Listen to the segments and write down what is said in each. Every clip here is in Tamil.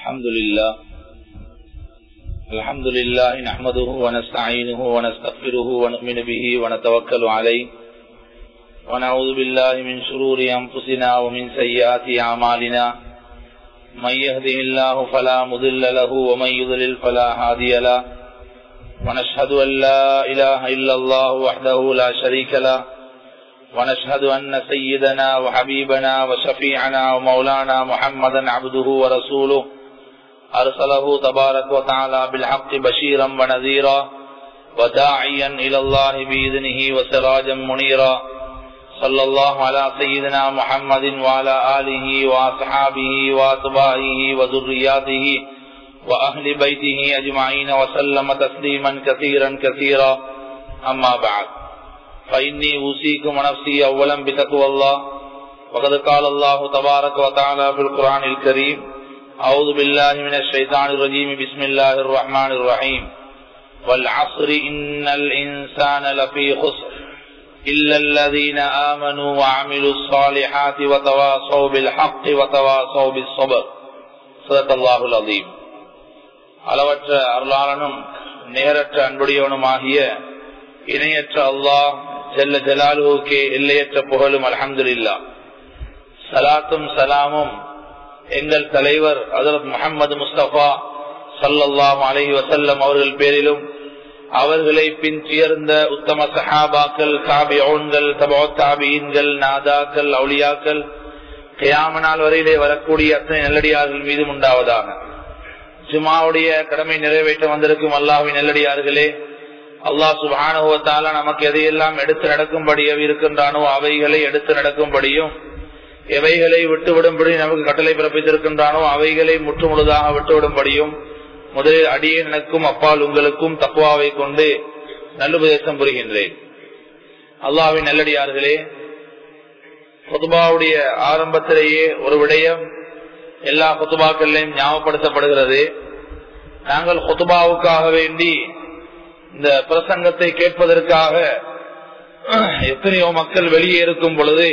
الحمد لله الحمد لله نحمده ونستعينه ونستغفره ونؤمن به ونتوكل عليه ونعوذ بالله من شرور أنفسنا ومن سيئات أعمالنا من يهده الله فلا مضل له ومن يضلل فلا هادي له ونشهد أن لا إله إلا الله وحده لا شريك له ونشهد أن سيدنا وحبيبنا وشفيعنا ومولانا محمدا عبده ورسوله أرسله تبارك وتعالى بالحق بشيرا ونذيرا وداعيا إلى الله بإذنه وسراجا منيرا صلى الله على سيدنا محمد وعلى آله وأصحابه وأتباعه وذرياته وأهل بيته أجمعين وسلم تسليما كثيرا كثيرا أما بعد فإني أوصيكم ونفسي أولا بتقوى الله وقد قال الله تبارك وتعالى في القرآن الكريم أعوذ بالله من الشيطان الرجيم بسم الله الرحمن الرحيم والعصر إن الإنسان لفي خسر إلا الذين آمنوا وعملوا الصالحات وتواصوا بالحق وتواصوا بالصبر صدق الله العظيم அளவற்ற அருளாளனும் நேரற்ற அன்புடையவனுமாகிய இணையற்ற அல்லாஹ் ஜல்ல ஜலாலுக்கே எல்லையற்ற புகழும் அலமதுல்லா சலாத்தும் சலாமும் எங்கள் தலைவர் ஹசரத் முகமது முஸ்தபா சல்லாஹ் அலஹி வசல்லம் அவர்கள் பேரிலும் அவர்களை பின் சேர்ந்த உத்தம சஹாபாக்கள் தாபியோன்கள் தபோ தாபீன்கள் நாதாக்கள் அவுளியாக்கள் கியாமனால் வரையிலே வரக்கூடிய அத்தனை நல்லடியார்கள் மீதும் உண்டாவதாக ஜுமாவுடைய கடமை நிறைவேற்ற வந்திருக்கும் அல்லாஹின் நெல்லடியார்களே அல்லாஹ் சுபானுவத்தால நமக்கு எதையெல்லாம் எடுத்து நடக்கும்படி இருக்கின்றானோ அவைகளை எடுத்து நடக்கும்படியும் எவைகளை விட்டுவிடும்படி நமக்கு கட்டளை பிறப்பித்திருக்கின்றானோ அவைகளை முற்றுமுழுதாக விட்டுவிடும்படியும் முதலில் அடியனுக்கும் அப்பால் உங்களுக்கும் தக்குவாவை கொண்டு நல்லுபதேசம் புரிகின்றேன் அல்லாவின் நல்லடியார்களே குதுபாவுடைய ஆரம்பத்திலேயே ஒரு விடயம் எல்லா குத்துபாக்கள்லையும் ஞாபகப்படுத்தப்படுகிறது நாங்கள் குத்துபாவுக்காக வேண்டி இந்த பிரசங்கத்தை கேட்பதற்காக எத்தனையோ மக்கள் வெளியே இருக்கும் பொழுது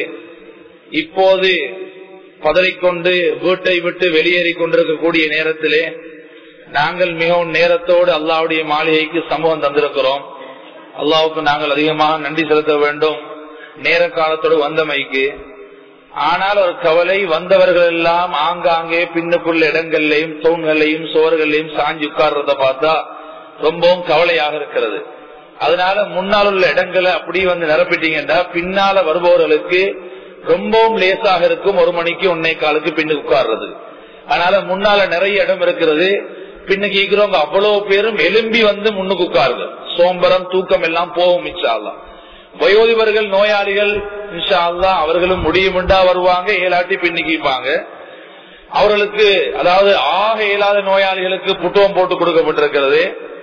இப்போது பதறிக்கொண்டு வீட்டை விட்டு வெளியேறி கொண்டிருக்கக்கூடிய நேரத்திலே நாங்கள் மிகவும் நேரத்தோடு அல்லாவுடைய மாளிகைக்கு சமூகம் தந்திருக்கிறோம் அல்லாவுக்கு நாங்கள் அதிகமாக நன்றி செலுத்த வேண்டும் நேர காலத்தோடு வந்தமைக்கு ஆனால் ஒரு கவலை வந்தவர்கள் எல்லாம் ஆங்காங்கே பின்னுக்குள்ள இடங்கள்லையும் தூண்களையும் சுவர்களையும் சாஞ்சி உட்கார்றத பார்த்தா ரொம்பவும் கவலையாக இருக்கிறது அதனால முன்னால் உள்ள இடங்களை அப்படி வந்து நிரப்பிட்டீங்கன்னா பின்னால வருபவர்களுக்கு ரொம்பவும் லேசாக இருக்கும் ஒரு மணிக்கு ஒன்னே காலுக்கு பின்னுக்கு உட்கார்றது அதனால முன்னால நிறைய இடம் இருக்கிறது பின்னுக்கு இருக்கிறவங்க அவ்வளவு பேரும் எலும்பி வந்து முன்னுக்கு உட்காருங்க சோம்பரம் தூக்கம் எல்லாம் போகும் மிச்சாலாம் வயோதிபர்கள் நோயாளிகள் இன்ஷா அல்லா அவர்களும் முடியுமுண்டா வருவாங்க ஏலாட்டி பின்னிக்கிப்பாங்க அவர்களுக்கு அதாவது ஆக இயலாத நோயாளிகளுக்கு புட்டுவம் போட்டு கொடுக்கப்பட்டிருக்கிறது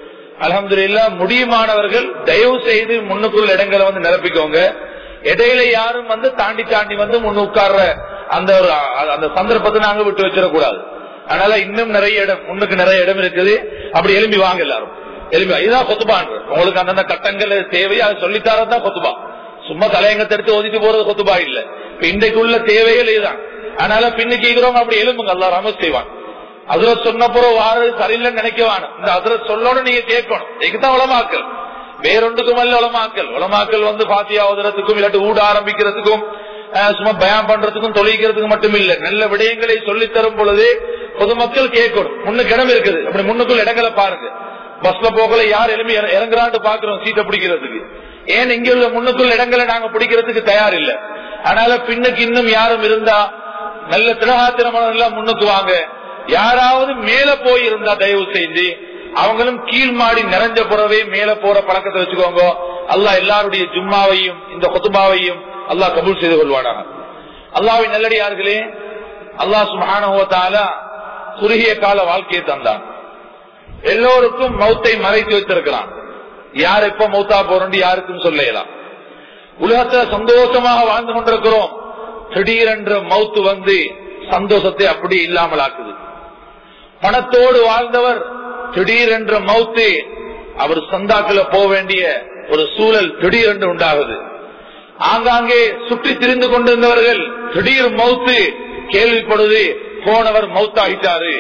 அலமது இல்லா முடியுமானவர்கள் தயவு செய்து முன்னுக்குள்ள இடங்களை வந்து நிரப்பிக்கோங்க இடையில யாரும் வந்து தாண்டி தாண்டி வந்து முன்னு உட்கார்ற அந்த ஒரு அந்த சந்தர்ப்பத்தை நாங்க விட்டு வச்சிடக்கூடாது அதனால இன்னும் நிறைய இடம் முன்னுக்கு நிறைய இடம் இருக்குது அப்படி எலும்பி வாங்க எல்லாரும் எலும்பி இதுதான் கொத்துபான் உங்களுக்கு அந்தந்த கட்டங்கள் தேவையை அதை சொல்லித்தாரதான் கொத்துபா சும்மா தலையங்கத்தை எடுத்து ஒதுக்கி போறது கொத்துபா இல்ல இன்றைக்குள்ள தேவைகள் இதுதான் அதனால பின்னுக்கு இருக்கிறவங்க அப்படி எலும்புங்க அல்லா ராம செய்வான் அதுல சொன்னப்புறம் வாரது சரியில்லைன்னு நினைக்கவான் இந்த அதுல சொல்லோட நீங்க கேட்கணும் இதுதான் உளமாக்கல் வேறொன்றுக்கும் அல்ல உளமாக்கல் உளமாக்கல் வந்து பாத்தியா உதரத்துக்கும் இல்லாட்டி ஊட ஆரம்பிக்கிறதுக்கும் சும்மா பயம் பண்றதுக்கும் தொழிக்கிறதுக்கும் மட்டும் இல்ல நல்ல விடயங்களை சொல்லி தரும் பொழுது பொதுமக்கள் கேட்கணும் முன்னுக்கு இடம் இருக்குது அப்படி முன்னுக்குள்ள இடங்களை பாருங்க பஸ்ல போகல யார் எலும்பி இறங்குறான்னு பாக்குறோம் சீட்டை பிடிக்கிறதுக்கு ஏன் இங்க உள்ள முன்னுக்குள்ள இடங்களை நாங்க பிடிக்கிறதுக்கு தயார் இல்ல அதனால பின்னுக்கு இன்னும் யாரும் இருந்தா நல்ல திரகாத்திரமான முன்னுக்கு வாங்க யாராவது மேல போய் இருந்தா தயவு செய்து அவங்களும் கீழ் மாடி நிறைஞ்ச புறவே மேல போற பழக்கத்தை வச்சுக்கோங்க அல்லா எல்லாருடைய ஜும்மாவையும் இந்த கொத்துபாவையும் அல்லாஹ் கபூல் செய்து கொள்வானாக அல்லாவின் நல்லடியார்களே அல்லாஹ் சுபானுவத்தால குறுகிய கால வாழ்க்கையை தந்தான் எல்லோருக்கும் மௌத்தை மறைத்து வைத்திருக்கிறான் யார் எப்ப மௌத்தா போறோம் யாருக்கும் சொல்லலாம் உலகத்துல சந்தோஷமாக வாழ்ந்து கொண்டிருக்கிறோம் திடீரென்ற மௌத்து வந்து சந்தோஷத்தை அப்படி இல்லாமல் ஆக்குது பணத்தோடு வாழ்ந்தவர் திடீரென்ற மௌத்து அவர் சந்தாக்குல போக வேண்டிய ஒரு சூழல் திடீரென்று உண்டாகுது ஆங்காங்கே சுற்றி திரிந்து கொண்டிருந்தவர்கள் திடீர் மௌத்து கேள்விப்படுது போனவர் மௌத்தாகிட்டாரு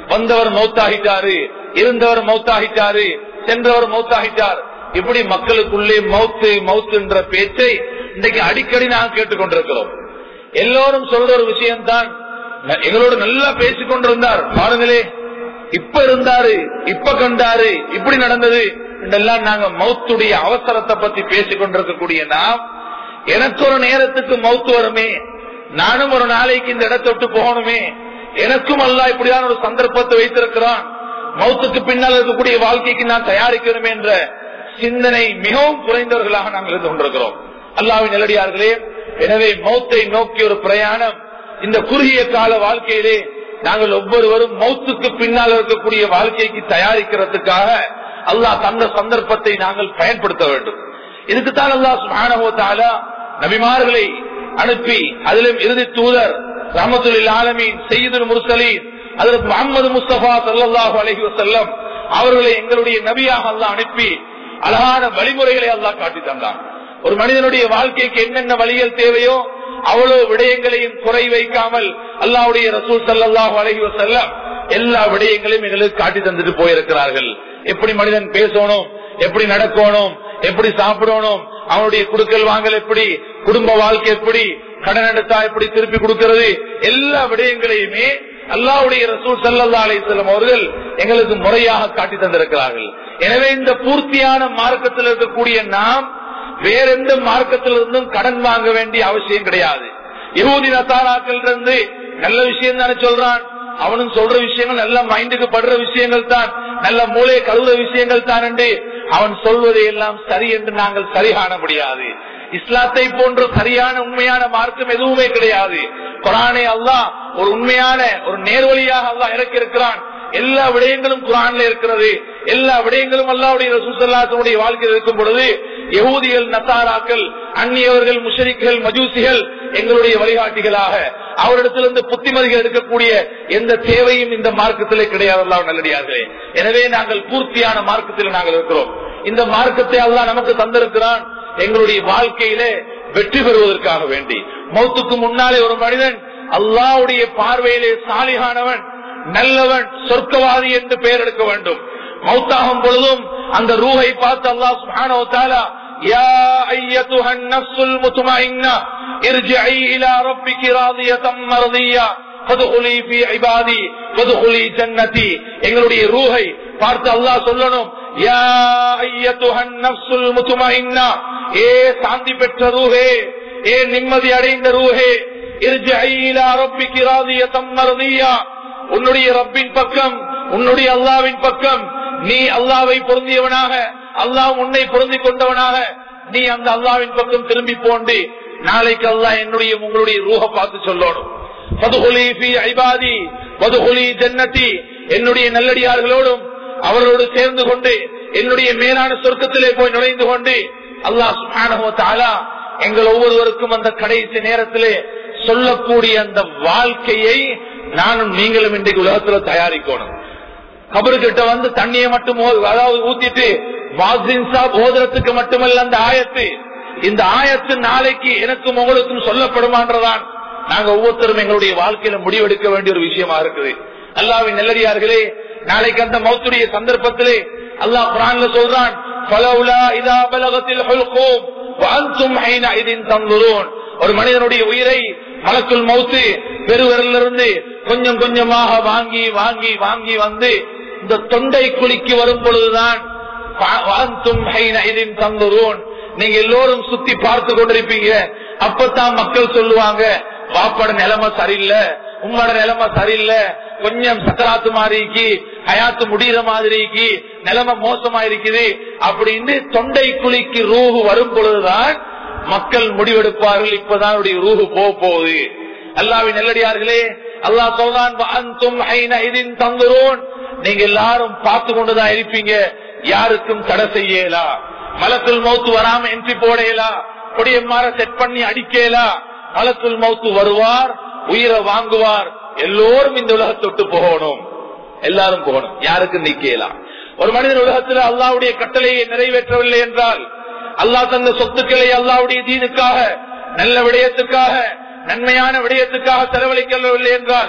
வந்தவர் மௌத்தாகிட்டாரு இருந்தவர் மௌத்தாகிட்டாரு சென்றவர் மௌத்தாகிட்டார் இப்படி மக்களுக்குள்ளே மௌத்து மௌத்து என்ற பேச்சை இன்றைக்கு அடிக்கடி நாங்கள் கேட்டுக்கொண்டிருக்கிறோம் எல்லோரும் சொல்ற ஒரு விஷயம்தான் எங்களோடு நல்லா பேசிக் கொண்டிருந்தார் பாருங்களே இப்ப இருந்தாரு இப்ப கண்டாரு இப்படி நடந்தது இதெல்லாம் நாங்க மௌத்துடைய அவசரத்தை பத்தி பேசிக் கொண்டிருக்கக்கூடிய நாம் எனக்கு ஒரு நேரத்துக்கு மௌத்து வருமே நானும் ஒரு நாளைக்கு இந்த இடத்தை விட்டு போகணுமே எனக்கும் அல்ல இப்படியான ஒரு சந்தர்ப்பத்தை வைத்திருக்கிறான் மௌத்துக்கு பின்னால் இருக்கக்கூடிய வாழ்க்கைக்கு நான் தயாரிக்கணுமே என்ற சிந்தனை மிகவும் குறைந்தவர்களாக நாங்கள் இருந்து கொண்டிருக்கிறோம் அல்லாவின் நிலடியார்களே எனவே மௌத்தை நோக்கி ஒரு பிரயாணம் இந்த குறுகிய கால வாழ்க்கையிலே நாங்கள் ஒவ்வொருவரும் மௌத்துக்கு பின்னால் இருக்கக்கூடிய வாழ்க்கைக்கு தயாரிக்கிறதுக்காக அல்லாஹ் தந்த சந்தர்ப்பத்தை நாங்கள் பயன்படுத்த வேண்டும் இதுக்குத்தான் அல்லாஹ் சுபானஹோத்தால நபிமார்களை அனுப்பி அதிலும் இறுதி தூதர் ரஹமத்துல் ஆலமீன் செய்யுதுல் முர்சலீன் அதற்கு முகமது முஸ்தபா சல்லாஹூ அலஹி வசல்லம் அவர்களை எங்களுடைய நபியாக அல்லாஹ் அனுப்பி அழகான வழிமுறைகளை அல்லாஹ் காட்டி தந்தான் ஒரு மனிதனுடைய வாழ்க்கைக்கு என்னென்ன வழிகள் தேவையோ அவ்வளவு விடயங்களையும் குறை வைக்காமல் அல்லாவுடைய ரசூல் சல்லாஹூ அலஹி வசல்லம் எல்லா விடயங்களையும் எங்களுக்கு காட்டி தந்துட்டு போயிருக்கிறார்கள் எப்படி மனிதன் பேசணும் எப்படி நடக்கணும் எப்படி சாப்பிடணும் அவனுடைய குடுக்கல் வாங்கல் எப்படி குடும்ப வாழ்க்கை எப்படி கடன் எடுத்தா எப்படி திருப்பி கொடுக்கிறது எல்லா விடயங்களையுமே அல்லாவுடைய ரசூல் சல்லா அலிசல்லம் அவர்கள் எங்களுக்கு முறையாக காட்டி தந்திருக்கிறார்கள் எனவே இந்த பூர்த்தியான மார்க்கத்தில் இருக்கக்கூடிய நாம் வேற எந்த மார்க்கத்திலிருந்தும் கடன் வாங்க வேண்டிய அவசியம் கிடையாது யகூதி நத்தாராக்கள் இருந்து நல்ல விஷயம் தானே சொல்றான் அவனும் சொல்ற விஷயங்கள் நல்ல மைண்டுக்கு படுற விஷயங்கள் தான் நல்ல மூளை கழுவுற விஷயங்கள் தான் என்று அவன் சொல்வதை எல்லாம் சரி என்று நாங்கள் சரி காண முடியாது இஸ்லாத்தை போன்ற சரியான உண்மையான மார்க்கம் எதுவுமே கிடையாது குரானை அல்லாஹ் ஒரு உண்மையான ஒரு நேர்வழியாக அல்லாஹ் இறக்கியிருக்கிறான் எல்லா விடயங்களும் குரான்ல இருக்கிறது எல்லா விடயங்களும் அல்லாவுடைய ரசூசல்லாசனுடைய வாழ்க்கையில் இருக்கும் பொழுது யகூதிகள் நத்தாராக்கள் அந்நியவர்கள் முஷரிக்கள் மஜூசிகள் எங்களுடைய வழிகாட்டிகளாக அவரிடத்திலிருந்து புத்திமதிகள் எடுக்கக்கூடிய எந்த தேவையும் இந்த மார்க்கத்திலே கிடையாது அல்லாஹ் நல்லடியார்களே எனவே நாங்கள் பூர்த்தியான மார்க்கத்தில் நாங்கள் இருக்கிறோம் இந்த மார்க்கத்தை அல்லாஹ் நமக்கு தந்திருக்கிறான் எங்களுடைய வாழ்க்கையிலே வெற்றி பெறுவதற்காக வேண்டி மௌத்துக்கு முன்னாலே ஒரு மனிதன் அல்லாவுடைய பார்வையிலே சாலிகானவன் நல்லவன் சொர்க்கவாதி என்று பெயர் எடுக்க வேண்டும் மௌத்தாகும் பொழுதும் அந்த ரூஹை பார்த்து அல்லாஹ் சுப்ஹானஹு வ தஆலா யா அய்யதுஹன் நஃப்ஸுல் முத்மஇன்னா இர்ஜிஇ இலா ரப்பிகி ராதியதம் மர்தியா ஃபதுகுலி ஃபீ இபாதி ஃபதுகுலி ஜன்னதி எங்களுடைய ரூஹை பார்த்து அல்லாஹ் சொல்லணும் யா அய்யதுஹன் நஃப்ஸுல் முத்மஇன்னா ஏ சாந்தி பெற்ற ரூஹே ஏ நிம்மதி அடைந்த ரூஹே இர்ஜிஇ இலா ரப்பிகி ராதியதம் மர்தியா உன்னுடைய ரப்பின் பக்கம் உன்னுடைய அல்லாவின் பக்கம் நீ அல்லாவை பொருந்தியவனாக அல்லாஹ் உன்னை பொருந்தி கொண்டவனாக நீ அந்த அல்லாவின் பக்கம் திரும்பி போண்டு நாளைக்கு அல்லாஹ் என்னுடைய உங்களுடைய ரூஹ பார்த்து சொல்லணும் பதுகுலி ஃபி ஐபாதி பதுகுலி ஜன்னதி என்னுடைய நல்லடியார்களோடும் அவர்களோடு சேர்ந்து கொண்டு என்னுடைய மேலான சொர்க்கத்திலே போய் நுழைந்து கொண்டு அல்லாஹ் சுப்ஹானஹு வ தஆலா எங்கள் ஒவ்வொருவருக்கும் அந்த கடைசி நேரத்திலே சொல்லக்கூடிய அந்த வாழ்க்கையை நானும் நீங்களும் இன்றைக்கு உலகத்துல தயாரிக்கணும் கபரு கிட்ட வந்து தண்ணியை மட்டும் ஓ- அதாவது ஊத்திட்டு வாசின் சாப் ஓதுறதுக்கு மட்டுமல்ல அந்த ஆயத்து இந்த ஆயத்து நாளைக்கு எனக்கும் உங்களுக்கும் சொல்லப்படுமான்றதான் நாங்க ஒவ்வொருத்தரும் எங்களுடைய வாழ்க்கையில முடிவெடுக்க வேண்டிய ஒரு விஷயமா இருக்குது அல்லாவின் நல்லடியார்களே நாளைக்கு அந்த மௌத்துடைய சந்தர்ப்பத்திலே அல்லாஹ் குரான்ல சொல்றான் "ஃபலௌலா இதா பலகத்தில் ஹுல்கூம் வஅன்தும் ஹைனஇதின் தன்துரூன்." ஒரு மனிதனுடைய உயிரை மலக்குள் மௌத்து பெருவரிலிருந்து கொஞ்சம் கொஞ்சமாக வாங்கி வாங்கி வாங்கி வந்து இந்த தொண்டை குழிக்கு வரும் பொழுதுதான் "வ- வஅன்தும் ஹைனஇதின் தன்துரூன்." நீங்க எல்லோரும் சுத்தி பார்த்து கொண்டிருப்பீங்க அப்பதான் மக்கள் சொல்லுவாங்க பாப்பட நிலைமை சரியில்லை உங்களோட நிலைமை சரியில்லை கொஞ்சம் சக்கராத்து மாதிரிக்கு ஹயாத்து முடிகிற மாதிரிக்கு நிலைமை மோசமா இருக்குது அப்படின்னு தொண்டை குழிக்கு ரூஹு வரும் பொழுதுதான் மக்கள் முடிவெடுப்பார்கள் இப்பதான் அவருடைய ரூஹு போக போகுது அல்லாவின் நெல்லடியார்களே அல்லாஹ் சொல்றான் "வஅன்தும் ஹைனஇதின் தந்துரூன்." நீங்க எல்லாரும் பார்த்து கொண்டுதான் இருப்பீங்க யாருக்கும் தடை செய்யலா மலக்குள் மௌத்து வராம என்ட்ரி போடையலா கொடியம்மார செட் பண்ணி அடிக்கலா மலக்குள் மௌத்து வருவார் உயிரை வாங்குவார் எல்லோரும் இந்த உலகத்தை விட்டு போகணும் எல்லாரும் போகணும் யாருக்கும் நிக்கலாம் ஒரு மனிதன் உலகத்தில் அல்லாவுடைய கட்டளையை நிறைவேற்றவில்லை என்றால் அல்லாஹ் தந்த சொத்துக்களை அல்லாவுடைய தீனுக்காக நல்ல விடயத்துக்காக நன்மையான விடயத்துக்காக செலவழிக்கவில்லை என்றால்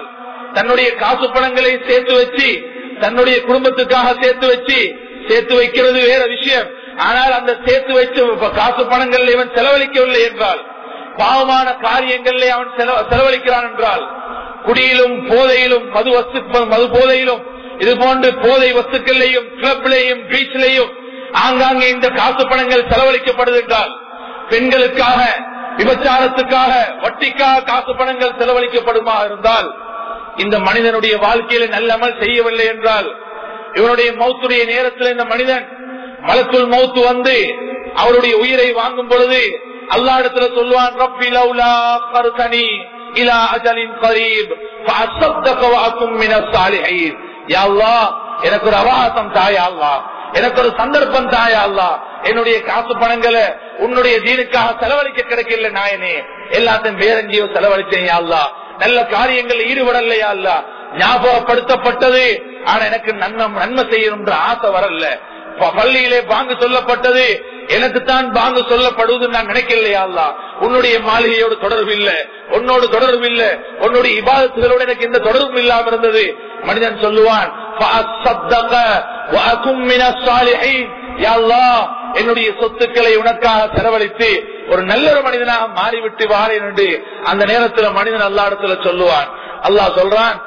தன்னுடைய காசு பணங்களை சேர்த்து வச்சு தன்னுடைய குடும்பத்துக்காக சேர்த்து வச்சு சேர்த்து வைக்கிறது வேற விஷயம் ஆனால் அந்த சேர்த்து வச்ச காசு பணங்கள் இவன் செலவழிக்கவில்லை என்றால் பாவமான காரியங்களிலே அவன் செலவழிக்கிறான் என்றால் குடியிலும் போதையிலும் மது வஸ்து மது போதையிலும் இது போன்று போதை வஸ்துக்கள்லையும் கிளப்லையும் பீச்சிலையும் ஆங்காங்கே இந்த காசு பணங்கள் செலவழிக்கப்படுது என்றால் பெண்களுக்காக விபச்சாரத்துக்காக வட்டிக்காக காசு பணங்கள் செலவழிக்கப்படுமா இருந்தால் இந்த மனிதனுடைய வாழ்க்கையில நல்லமல் செய்யவில்லை என்றால் இவனுடைய மௌத்துடைய நேரத்தில் இந்த மனிதன் மலக்குள் மௌத்து வந்து அவருடைய உயிரை வாங்கும் பொழுது அல்லா இடத்துல சொல்லுவான் ரப்பி லவ்லா கருத்தனி இலா அஜலின் கரீப் ஃபஅஸத்தக மினஸ் சாலிஹீன் யா அல்லாஹ் எனக்கு ஒரு அவகாசம் தாயா அல்லாஹ் எனக்கு ஒரு சந்தர்ப்பம் தாயா அல்லா என்னுடைய காசு பணங்களை உன்னுடைய தீனுக்காக செலவழிக்க கிடைக்கல நாயனே எல்லாத்தையும் வேறெங்கேயோ செலவழிச்சேன் அல்லா நல்ல காரியங்கள் ஈடுபடலையா அல்ல ஞாபகப்படுத்தப்பட்டது ஆனா எனக்கு நன்மை நன்மை செய்யணும்ன்ற ஆசை வரல பள்ளியிலே பாங்கு சொல்லப்பட்டது எனக்கு தான் பாங்கு சொல்லப்படுவது நான் நினைக்கலையா அல்லா உன்னுடைய மாளிகையோடு தொடர்பு இல்ல உன்னோடு தொடர்பு இல்ல உன்னுடைய இபாதத்துகளோடு எனக்கு எந்த தொடர்பும் இல்லாம இருந்தது மனிதன் சொல்லுவான் என்னுடைய சொத்துக்களை உனக்காக செலவழித்து ஒரு நல்ல ஒரு மனிதனாக மாறிவிட்டு வாரேன் என்று அந்த நேரத்தில் மனிதன் அல்லா இடத்துல சொல்லுவான் அல்லாஹ் சொல்றான்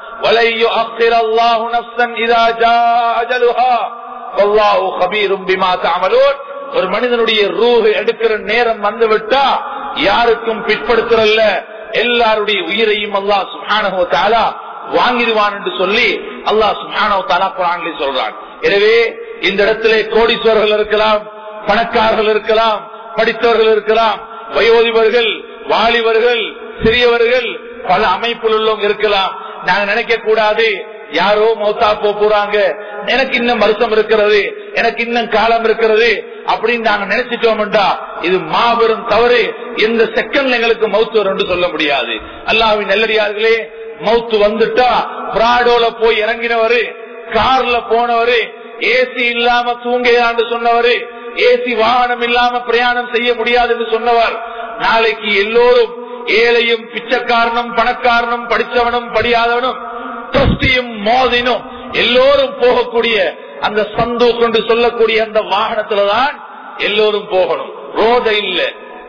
ஒரு மனிதனுடைய ரூஹ் எடுக்கிற நேரம் வந்து விட்டா யாருக்கும் பிற்படுத்துறல்ல எல்லாருடைய உயிரையும் அல்லாஹ் சுஹானோ தாலா வாங்கிடுவான் என்று சொல்லி அல்லாஹ் சுஹானோ தாலா குரான்ல சொல்றான் எனவே இந்த இடத்திலே கோடீஸ்வரர்கள் இருக்கலாம் பணக்காரர்கள் இருக்கலாம் படித்தவர்கள் இருக்கலாம் வயோதிபர்கள் வாலிபர்கள் சிறியவர்கள் பல அமைப்பில் உள்ளவங்க இருக்கலாம் நாங்க நினைக்க கூடாது யாரோ மௌத்தா போறாங்க எனக்கு இன்னும் வருஷம் இருக்கிறது எனக்கு இன்னும் காலம் இருக்கிறது அப்படின்னு நாங்க நினைச்சிட்டோம்டா இது மாபெரும் தவறு எந்த செகண்ட்ல எங்களுக்கு மௌத்து வரும் சொல்ல முடியாது அல்லாவின் நல்லடியார்களே மௌத்து வந்துட்டா பிராடோல போய் இறங்கினவரு கார்ல போனவரு ஏசி இல்லாம தூங்கையான்னு சொன்னவரு ஏசி வாகனம் இல்லாம பிரயாணம் செய்ய முடியாது என்று சொன்னவர் நாளைக்கு எல்லோரும் ஏழையும் பிச்சைக்காரனும் பணக்காரனும் படிச்சவனும் படியாதவனும் தொஸ்டியும் மோதினும் எல்லோரும் போகக்கூடிய அந்த சந்து கொண்டு சொல்லக்கூடிய அந்த வாகனத்துலதான் எல்லோரும் போகணும் ரோத இல்ல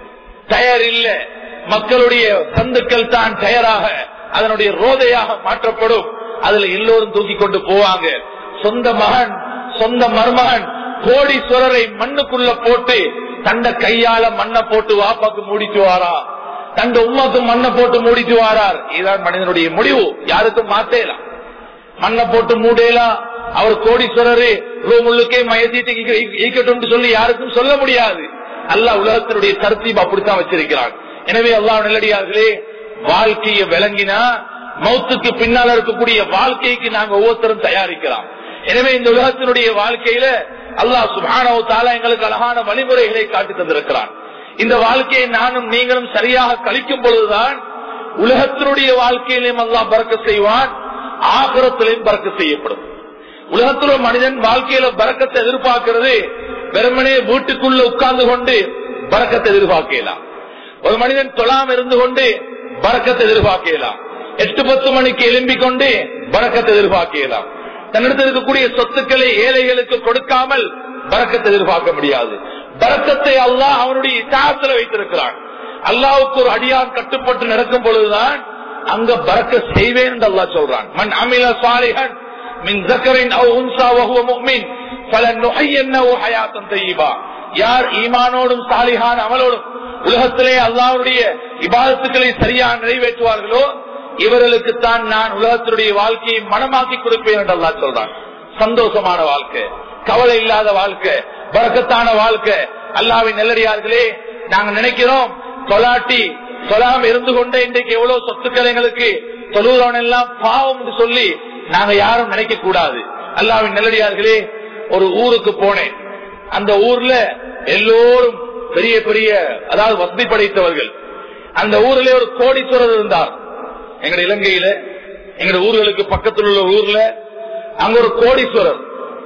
டயர் இல்ல மக்களுடைய சந்துக்கள் தான் டயராக அதனுடைய ரோதையாக மாற்றப்படும் அதுல எல்லோரும் தூக்கி கொண்டு போவாங்க சொந்த மகன் சொந்த மருமகன் கோடீஸ்வரரை மண்ணுக்குள்ள போட்டு தண்ட கையால மண்ணை போட்டு வாப்பாக்கு மூடிட்டு வாரா தண்ட உமாக்கு மண்ணை போட்டு மூடிட்டு வாரார் இதுதான் மனிதனுடைய முடிவு யாருக்கும் மாத்தேலாம் மண்ணை போட்டு மூடலாம் அவர் கோடீஸ்வரரு ரூம் உள்ளுக்கே மயத்தீட்டு ஈக்கட்டும் சொல்லி யாருக்கும் சொல்ல முடியாது அல்ல உலகத்தினுடைய தர்த்தீப் அப்படித்தான் வச்சிருக்கிறான் எனவே அல்லா நல்லடியார்களே வாழ்க்கையை விளங்கினா மௌத்துக்கு பின்னால் இருக்கக்கூடிய வாழ்க்கைக்கு நாங்க ஒவ்வொருத்தரும் தயாரிக்கலாம் எனவே இந்த உலகத்தினுடைய வாழ்க்கையில அல்லாஹ் சுபானோ தாலா எங்களுக்கு அழகான வழிமுறைகளை காட்டி தந்திருக்கிறான் இந்த வாழ்க்கையை நானும் நீங்களும் சரியாக கழிக்கும் பொழுதுதான் உலகத்தினுடைய வாழ்க்கையிலும் அல்லாஹ் பறக்க செய்வான் ஆகரத்திலையும் பறக்க செய்யப்படும் உலகத்துல மனிதன் வாழ்க்கையில பறக்கத்தை எதிர்பார்க்கிறது வெறுமனே வீட்டுக்குள்ள உட்கார்ந்து கொண்டு பறக்கத்தை எதிர்பார்க்கலாம் ஒரு மனிதன் தொழாம இருந்து கொண்டு பறக்கத்தை எதிர்பார்க்கலாம் எட்டு பத்து மணிக்கு எழும்பிக் கொண்டு பறக்கத்தை எதிர்பார்க்கலாம் தன்னிடத்தில் இருக்கக்கூடிய சொத்துக்களை ஏழைகளுக்கு கொடுக்காமல் பறக்கத்தை எதிர்பார்க்க முடியாது பறக்கத்தை அல்லாஹ் அவனுடைய இசாத்துல வைத்திருக்கிறான் அல்லாவுக்கு ஒரு அடியான் கட்டுப்பட்டு நடக்கும் பொழுதுதான் அங்க பறக்க செய்வேன் என்று அல்லாஹ் சொல்றான் மண் அமில சாலிஹன் மின் ஜக்கரின் அவ் உன்சா வஹுவ முஃமின் ஃபலனுஹய்யன்னஹு ஹயாத்தன் தய்யிபா யார் ஈமானோடும் சாலிஹான அமலோடும் உலகத்திலே அல்லாஹ்வுடைய இபாதத்துக்களை சரியாக நிறைவேற்றுவார்களோ இவர்களுக்கு தான் நான் உலகத்தினுடைய வாழ்க்கையை மனமாக்கி கொடுப்பேன் என்று அல்லாஹ் சொல்றான் சந்தோஷமான வாழ்க்கை கவலை இல்லாத வாழ்க்கை பறக்கத்தான வாழ்க்கை அல்லாவின் நெல்லடியார்களே நாங்க நினைக்கிறோம் தொலாட்டி சொல்லாம இருந்து கொண்டே இன்றைக்கு எவ்வளவு சொத்துக்கள் எங்களுக்கு தொழுவன் எல்லாம் பாவம் என்று சொல்லி நாங்க யாரும் நினைக்க கூடாது அல்லாவின் நெல்லடியார்களே ஒரு ஊருக்கு போனேன் அந்த ஊர்ல எல்லோரும் பெரிய பெரிய அதாவது வசதி படைத்தவர்கள் அந்த ஊரிலே ஒரு கோடீஸ்வரர் இருந்தார் எங்க இலங்கையில எங்க ஊர்களுக்கு பக்கத்தில் உள்ள ஊர்ல அங்க ஒரு கோடீஸ்வரர்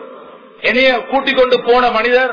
என்னைய கூட்டிக் கொண்டு போன மனிதர்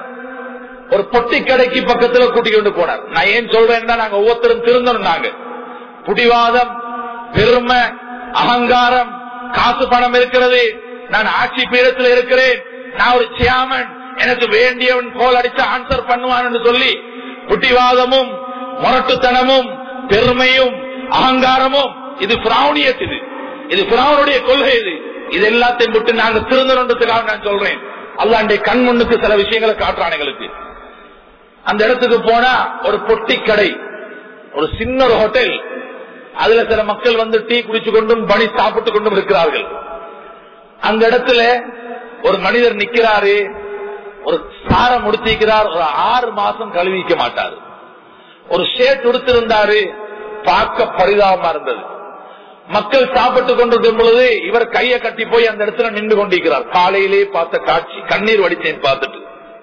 ஒரு பொட்டி கடைக்கு பக்கத்துல கூட்டிக் கொண்டு போனார் நான் ஏன் சொல்றேன்னா நாங்க ஒவ்வொருத்தரும் திருந்தணும் நாங்க புடிவாதம் பெருமை அகங்காரம் காசு பணம் இருக்கிறது நான் ஆட்சி பீடத்தில் இருக்கிறேன் நான் ஒரு சியாமன் எனக்கு வேண்டியவன் கோல் அடிச்சு ஆன்சர் பண்ணுவான் என்று சொல்லி புட்டிவாதமும் முரட்டுத்தனமும் பெருமையும் அகங்காரமும் இது பிராவணியத் இது இது பிராவனுடைய கொள்கை இது இது எல்லாத்தையும் விட்டு நாங்க திருந்தணுன்றதுக்காக நான் சொல்றேன் அல்லாண்டே கண் முன்னுக்கு சில விஷயங்களை காட்டுறான் எங்களுக்கு அந்த இடத்துக்கு போனா ஒரு பொட்டி கடை ஒரு சின்ன ஒரு ஹோட்டல் அதுல சில மக்கள் வந்து டீ குடிச்சு கொண்டும் பணி சாப்பிட்டு கொண்டும் இருக்கிறார்கள் அந்த இடத்துல ஒரு மனிதர் நிக்கிறாரு ஒரு சாரம் முடித்திருக்கிறார் ஒரு ஆறு மாசம் கழுவிக்க மாட்டாரு ஒரு ஷேட் உடுத்திருந்தாரு பார்க்க பரிதாபமா இருந்தது மக்கள் சாப்பிட்டு கொண்டிருக்கும் பொழுது இவர் கையை கட்டி போய் அந்த இடத்துல நின்று கொண்டிருக்கிறார் காலையிலே பார்த்த காட்சி கண்ணீர் வடித்தேன் பார்த்துட்டு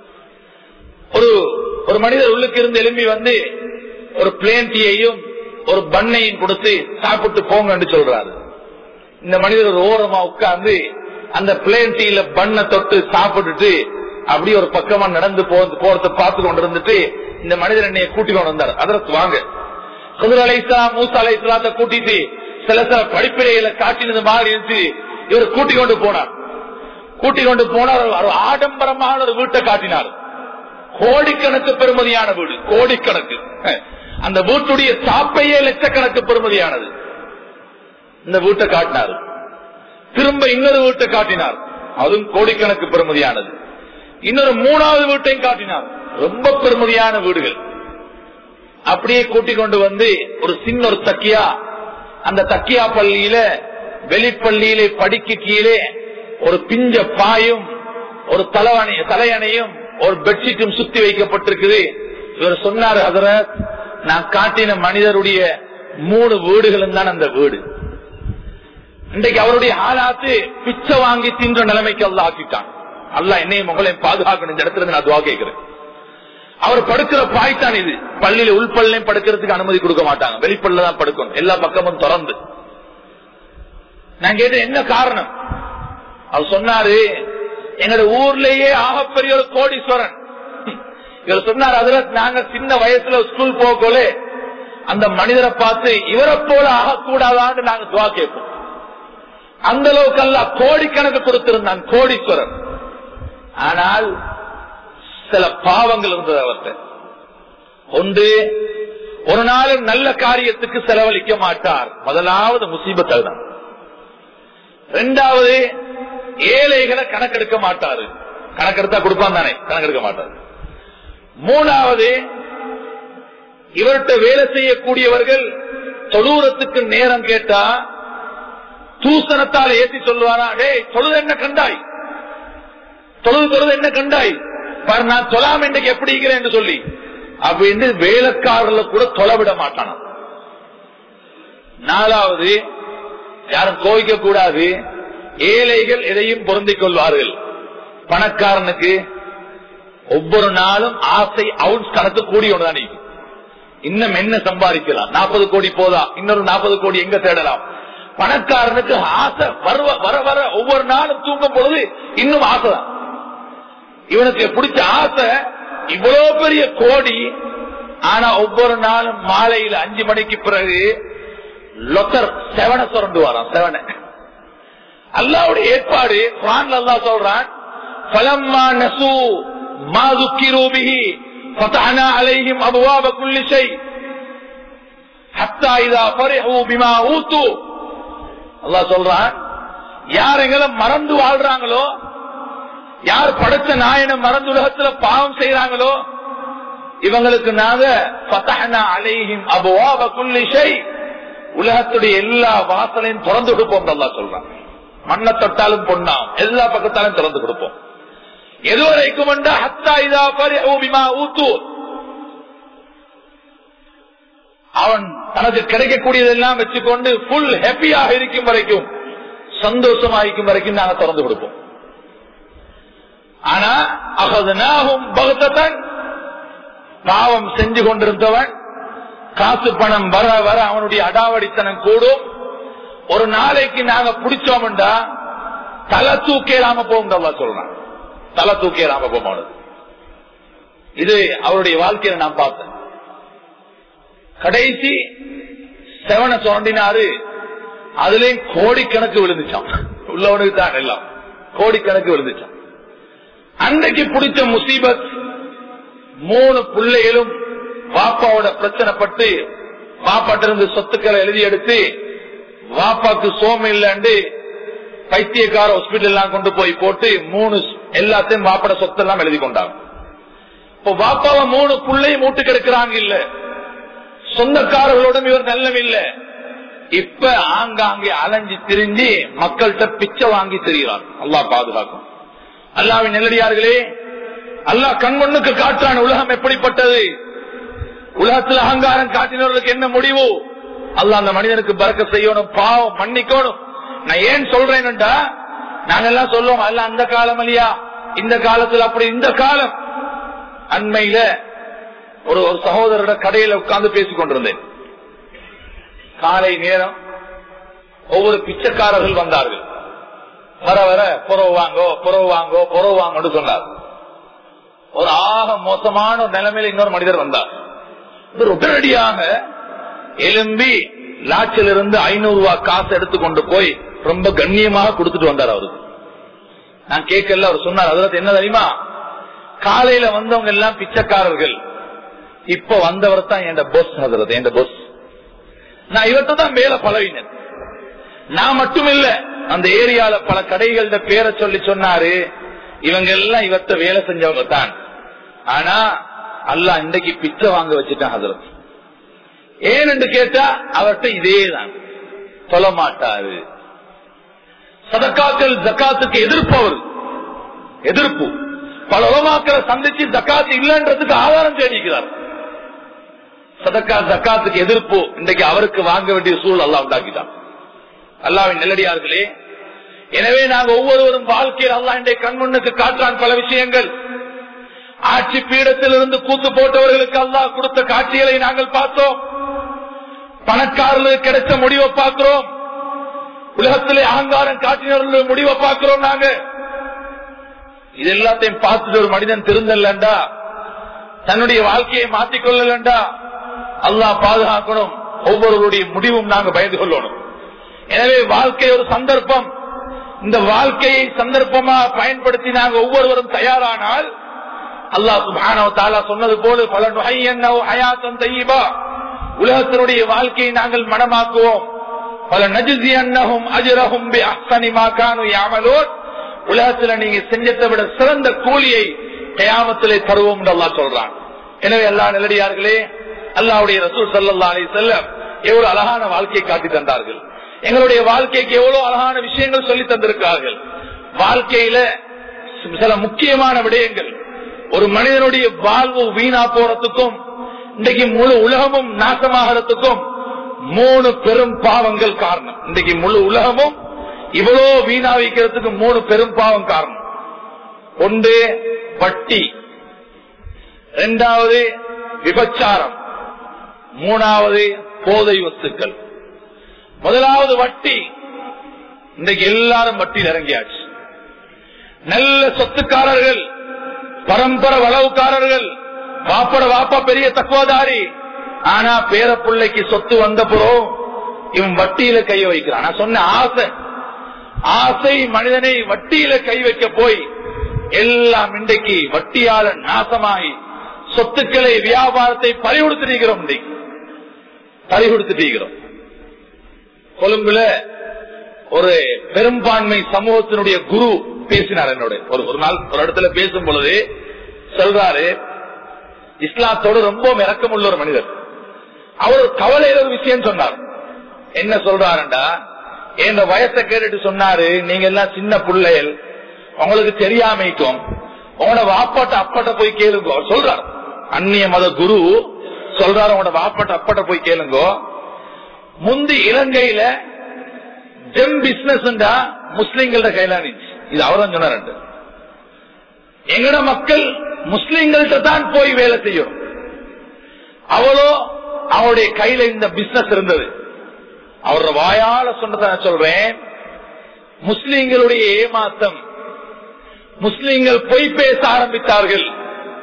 ஒரு ஒரு மனிதர் உள்ளுக்கு இருந்து எழும்பி வந்து ஒரு பிளேன் டீயையும் ஒரு பண்ணையும் கொடுத்து சாப்பிட்டு போங்கன்னு சொல்றாரு இந்த மனிதர் ஒரு ஓரமா உட்கார்ந்து அந்த பிளேன் டீல பண்ண தொட்டு சாப்பிட்டுட்டு அப்படி ஒரு பக்கமா நடந்து போறத பார்த்து கொண்டு இருந்துட்டு இந்த மனிதர் என்னைய கூட்டி கொண்டு வந்தார் அதற்கு வாங்க குதிர அலை இஸ்லாம் மூசா அலை இஸ்லாத்தை கூட்டிட்டு சில சில படிப்பினைகளை காட்டினது மாதிரி இருந்து இவர் கூட்டி கொண்டு போனார் கூட்டி கொண்டு போனார் ஒரு ஆடம்பரமான ஒரு வீட்டை காட்டினார் கோடிக்கணக்கு பெருமதியான வீடு கோடிக்கணக்கு அந்த வீட்டுடைய சாப்பையே லட்சக்கணக்கு பெருமதியானது இந்த வீட்டை காட்டினார் திரும்ப இன்னொரு வீட்டை காட்டினார் அதுவும் கோடிக்கணக்கு பெருமதியானது இன்னொரு மூணாவது வீட்டையும் காட்டினார் ரொம்ப பெருமதியான வீடுகள் அப்படியே கூட்டிக் கொண்டு வந்து ஒரு சின்ன ஒரு தக்கியா அந்த தக்கியா பள்ளியில வெளிப்பள்ளியிலே படிக்க கீழே ஒரு பிஞ்ச பாயும் ஒரு தலைவணை தலையணையும் ஒரு பெட்ஷீட்டும் சுத்தி வைக்கப்பட்டிருக்குது இவர் சொன்னார் ஹதரத் நான் காட்டின மனிதருடைய மூணு வீடுகளும் தான் அந்த வீடு இன்றைக்கு அவருடைய ஆளாத்து பிச்சை வாங்கி தின்ற நிலைமைக்கு அல்ல ஆக்கிட்டான் அல்ல என்னையும் உங்களையும் பாதுகாக்கணும் இந்த இடத்துல நான் துவா கேட்கிறேன் அவர் படுக்கிற பாய்தான் இது பள்ளியில உள்பள்ளையும் படுக்கிறதுக்கு அனுமதி கொடுக்க மாட்டாங்க வெளிப்பள்ள தான் படுக்கணும் எல்லா பக்கமும் திறந்து நான் கேட்டேன் என்ன காரணம் அவர் சொன்னாரு எங்களோட ஊர்லயே ஆகப்பெரிய ஒரு கோடீஸ்வரன் இவர் சொன்னார் அதுல நாங்க சின்ன வயசுல ஸ்கூல் போகல அந்த மனிதரை பார்த்து இவரை போல ஆகக்கூடாதான்னு நாங்க துவா கேட்போம் அந்த அளவுக்கு அல்ல கோடிக்கணக்கு கொடுத்திருந்தான் கோடீஸ்வரன் ஆனால் சில பாவங்கள் இருந்தது அவர்கிட்ட ஒன்று ஒரு நாளும் நல்ல காரியத்துக்கு செலவழிக்க மாட்டார் முதலாவது முசீபத் அதுதான் இரண்டாவது ஏழைகளை கணக்கெடுக்க மாட்டாரு கணக்கெடுத்தா கொடுப்பான் தானே கணக்கெடுக்க மாட்டாரு மூணாவது இவர்கிட்ட வேலை செய்யக்கூடியவர்கள் தொழுறத்துக்கு நேரம் கேட்டா தூசணத்தால் ஏற்றி சொல்லுவாரா டேய் தொழுது என்ன கண்டாய் தொழுது தொழுது என்ன கண்டாய் பாரு நான் தொழாம இன்றைக்கு எப்படி இருக்கிறேன் என்று சொல்லி அப்படின்னு வேலைக்காரர்ல கூட தொலைவிட மாட்டானா நாலாவது யாரும் கோவிக்க கூடாது ஏழைகள் எதையும் பொருந்திக் கொள்வார்கள் பணக்காரனுக்கு ஒவ்வொரு நாளும் ஆசை அவுன்ஸ் கணக்கு கூடி ஒன்றுதான் இன்னும் என்ன சம்பாதிக்கலாம் நாற்பது கோடி போதா இன்னொரு நாற்பது கோடி எங்க தேடலாம் பணக்காரனுக்கு ஆசை வர வர வர ஒவ்வொரு நாளும் தூங்கும் பொழுது இன்னும் ஆசைதான் இவனுக்கு பிடிச்ச ஆசை இவ்வளவு பெரிய கோடி ஆனா ஒவ்வொரு நாளும் மாலையில் அஞ்சு மணிக்கு பிறகு லொக்கர் செவன சுரண்டு வரான் செவன அல்லாவுடைய ஏற்பாடு குரான் அல்லா சொல்றான் பலம்மா நசு மாதுக்கிரூபிகி فتحنا عليهم ابواب كل شيء حتى اذا فرحوا بما اوتوا அல்லாஹ் சொல்றான் யார் எங்களை மறந்து வாழ்றாங்களோ யார் படைச்ச நாயனை மறந்து உலகத்துல பாவம் செய்யறாங்களோ இவங்களுக்கு நாங்க பத்தகனா அலைஹிம் அபுவாப குல்லிஷை உலகத்துடைய எல்லா வாசலையும் திறந்து கொடுப்போம் அல்லா சொல்றான் மண்ணை தொட்டாலும் பொண்ணாம் எல்லா பக்கத்தாலும் திறந்து கொடுப்போம் எது வரைக்கும் ஹத்தா இதா பரிமா ஊத்து அவன் தனக்கு கிடைக்கக்கூடியதெல்லாம் வச்சுக்கொண்டு புல் ஹாப்பியாக இருக்கும் வரைக்கும் சந்தோஷமா இருக்கும் வரைக்கும் நாங்க திறந்து கொடுப்போம் ஆனா அகதனாகும் பகுத்தன் பாவம் செஞ்சு கொண்டிருந்தவன் காசு பணம் வர வர அவனுடைய அடாவடித்தனம் கூடும் ஒரு நாளைக்கு நாங்க பிடிச்சோம்டா தலை தூக்கேறாம போகும் சொல்றான் தலை தூக்கேறாம போமானது இது அவருடைய வாழ்க்கையில நான் பார்த்தேன் கடைசி செவனை சுரண்டினாரு அதுலயும் கோடிக்கணக்கு விழுந்துச்சான் உள்ளவனுக்கு தான் எல்லாம் கோடிக்கணக்கு விழுந்துச்சான் அன்றைக்கு பிடிச்ச முசீபத் மூணு பிள்ளைகளும் வாப்பாவோட பிரச்சனைப்பட்டு வாப்பாட்ட இருந்து சொத்துக்களை எழுதி எடுத்து வாப்பாக்கு சோமம் இல்லைன்னு பைத்தியக்கார ஹாஸ்பிட்டல் எல்லாம் கொண்டு போய் போட்டு மூணு எல்லாத்தையும் வாப்பாட சொத்தெல்லாம் எழுதி கொண்டாங்க இப்போ வாப்பாவை மூணு பிள்ளையும் மூட்டு கெடுக்கிறாங்க இல்ல சொந்தக்காரர்களோடும் இவர் நல்லம் இல்ல இப்ப ஆங்காங்கே அலைஞ்சு திரிஞ்சு மக்கள்கிட்ட பிச்சை வாங்கி திரிகிறார் அல்லாஹ் பாதுகாக்கும் அல்லாவின் நெல்லடியார்களே அல்லாஹ் கண்மண்ணுக்கு காற்றான உலகம் எப்படிப்பட்டது உலகத்தில் அகங்காரம் காட்டினவர்களுக்கு என்ன முடிவு அல்லாஹ் அந்த மனிதனுக்கு பறக்க செய்யணும் பாவம் மன்னிக்கணும் நான் ஏன் சொல்றேன்டா நாங்க எல்லாம் சொல்லுவோம் அல்ல அந்த காலம் இல்லையா இந்த காலத்துல அப்படி இந்த காலம் அண்மையில ஒரு ஒரு சகோதரோட கடையில உட்கார்ந்து பேசிக் கொண்டிருந்தேன் காலை நேரம் ஒவ்வொரு பிச்சைக்காரர்கள் வந்தார்கள் வர வர புறவு வாங்கோ புறவு வாங்கோ புறவு வாங்கன்னு சொன்னார் ஒரு ஆக மோசமான ஒரு நிலைமையில இன்னொரு மனிதர் வந்தார் இவர் உடனடியாக எலும்பி லாட்சில இருந்து ஐநூறு ரூபாய் காசு எடுத்து கொண்டு போய் ரொம்ப கண்ணியமாக கொடுத்துட்டு வந்தார் அவருக்கு நான் கேட்கல அவர் சொன்னார் அதுல என்ன தெரியுமா காலையில வந்தவங்க எல்லாம் பிச்சைக்காரர்கள் இப்ப வந்தவர் தான் என் பொஸ் அதுறது என் பொஸ் நான் இவர்கிட்ட தான் வேலை பழகினேன் நான் மட்டும் இல்ல அந்த ஏரியால பல கடைகள பேரை சொல்லி சொன்னாரு இவங்க எல்லாம் இவர்த்த வேலை செஞ்சவங்க தான் ஆனா அல்ல இன்றைக்கு பிச்சை வாங்க வச்சுட்டான் ஹசரத் ஏன் என்று கேட்டா அவர்கிட்ட இதே தான் சொல்ல மாட்டாரு சதக்காக்கள் ஜக்காத்துக்கு எதிர்ப்பு அவர் எதிர்ப்பு பல உலமாக்களை சந்திச்சு ஜக்காத்து இல்லைன்றதுக்கு ஆதாரம் தேடிக்கிறார் சதக்கா ஜக்காத்துக்கு எதிர்ப்பு இன்றைக்கு அவருக்கு வாங்க வேண்டிய சூழல் அல்லா உண்டாக்கிட்டான் அல்லாவின் நெல்லடியார்களே எனவே நாங்கள் ஒவ்வொருவரும் வாழ்க்கையில் அல்லா இன்றைய கண்முன்னுக்கு காட்டுறான் பல விஷயங்கள் ஆட்சி பீடத்தில் இருந்து கூத்து போட்டவர்களுக்கு அல்லாஹ் கொடுத்த காட்சிகளை நாங்கள் பார்த்தோம் பணக்காரர்களுக்கு கிடைச்ச முடிவை பார்க்கிறோம் உலகத்திலே அகங்காரம் காட்டினவர்களுடைய முடிவை பார்க்கிறோம் நாங்க இது எல்லாத்தையும் பார்த்துட்டு ஒரு மனிதன் திருந்தல்லண்டா தன்னுடைய வாழ்க்கையை மாற்றிக்கொள்ளலண்டா அல்லாஹ் பாதுகாக்கணும் ஒவ்வொருவருடைய முடிவும் நாங்க பயந்து கொள்ளணும் எனவே வாழ்க்கை ஒரு சந்தர்ப்பம் இந்த வாழ்க்கையை சந்தர்ப்பமா பயன்படுத்தி நாங்க ஒவ்வொருவரும் தயாரானால் அல்லாஹ் சுபானவ தாலா சொன்னது போல பல நுகையன் தையீபா உலகத்தினுடைய வாழ்க்கையை நாங்கள் மனமாக்குவோம் பல நஜுசி அன்னகும் அஜரகும் அஸ்தனிமாக்கானு யாமலோர் உலகத்துல நீங்க செஞ்சதை விட சிறந்த கூலியை கயாமத்திலே தருவோம் என்று அல்லா சொல்றான் எனவே எல்லா நிலடியார்களே அல்லாவுடைய ரசூல் சல்லா அலி செல்லம் எவ்வளவு அழகான வாழ்க்கையை காட்டி தந்தார்கள் எங்களுடைய வாழ்க்கைக்கு எவ்வளவு அழகான விஷயங்கள் சொல்லி தந்திருக்கிறார்கள் வாழ்க்கையில சில முக்கியமான விடயங்கள் ஒரு மனிதனுடைய வாழ்வு வீணா போறதுக்கும் இன்றைக்கு முழு உலகமும் நாசமாகிறதுக்கும் மூணு பெரும் பாவங்கள் காரணம் இன்றைக்கு முழு உலகமும் இவ்வளவு வீணா வைக்கிறதுக்கு மூணு பெரும் பாவம் காரணம் ஒன்று வட்டி இரண்டாவது விபச்சாரம் மூணாவது போதை வத்துக்கள் முதலாவது வட்டி இன்றைக்கு எல்லாரும் வட்டியில் இறங்கியாச்சு நல்ல சொத்துக்காரர்கள் பரம்பர வளவுக்காரர்கள் வாப்பட வாப்பா பெரிய தக்குவதாரி ஆனா பேர பிள்ளைக்கு சொத்து வந்த புறம் இவன் வட்டியில கை வைக்கிறான் நான் சொன்ன ஆசை ஆசை மனிதனை வட்டியில கை வைக்க போய் எல்லாம் இன்றைக்கு வட்டியால நாசமாகி சொத்துக்களை வியாபாரத்தை பறிகொடுத்துட்டீங்கிறோம் இன்றைக்கு பறிகொடுத்துட்டீங்கிறோம் கொழும்புல ஒரு பெரும்பான்மை சமூகத்தினுடைய குரு பேசினார் என்னோட ஒரு ஒரு நாள் ஒரு இடத்துல பேசும் பொழுது சொல்றாரு இஸ்லாத்தோடு ரொம்ப இறக்கம் உள்ள ஒரு மனிதர் அவர் கவலையில ஒரு விஷயம் சொன்னார் என்ன சொல்றாருண்டா என் வயசை கேட்டுட்டு சொன்னாரு நீங்க எல்லாம் சின்ன பிள்ளைகள் உங்களுக்கு தெரியாமைக்கும் உங்களோட வாப்பாட்ட அப்பாட்ட போய் கேளுங்க அவர் சொல்றார் அந்நிய மத குரு சொல்றாரு உங்களோட வாப்பாட்ட அப்பாட்ட போய் கேளுங்க முந்தி இலங்கையில ஜெம் பிசினஸ் முஸ்லிம்கள கையில இருந்துச்சு இது அவர்தான் சொன்னார் எங்கட மக்கள் முஸ்லிம்கள்ட்ட தான் போய் வேலை செய்யும் அவளோ அவருடைய கையில இந்த பிசினஸ் இருந்தது அவரோட வாயால சொன்னதை சொல்றேன் முஸ்லிம்களுடைய ஏமாத்தம் முஸ்லிம்கள் பொய் பேச ஆரம்பித்தார்கள்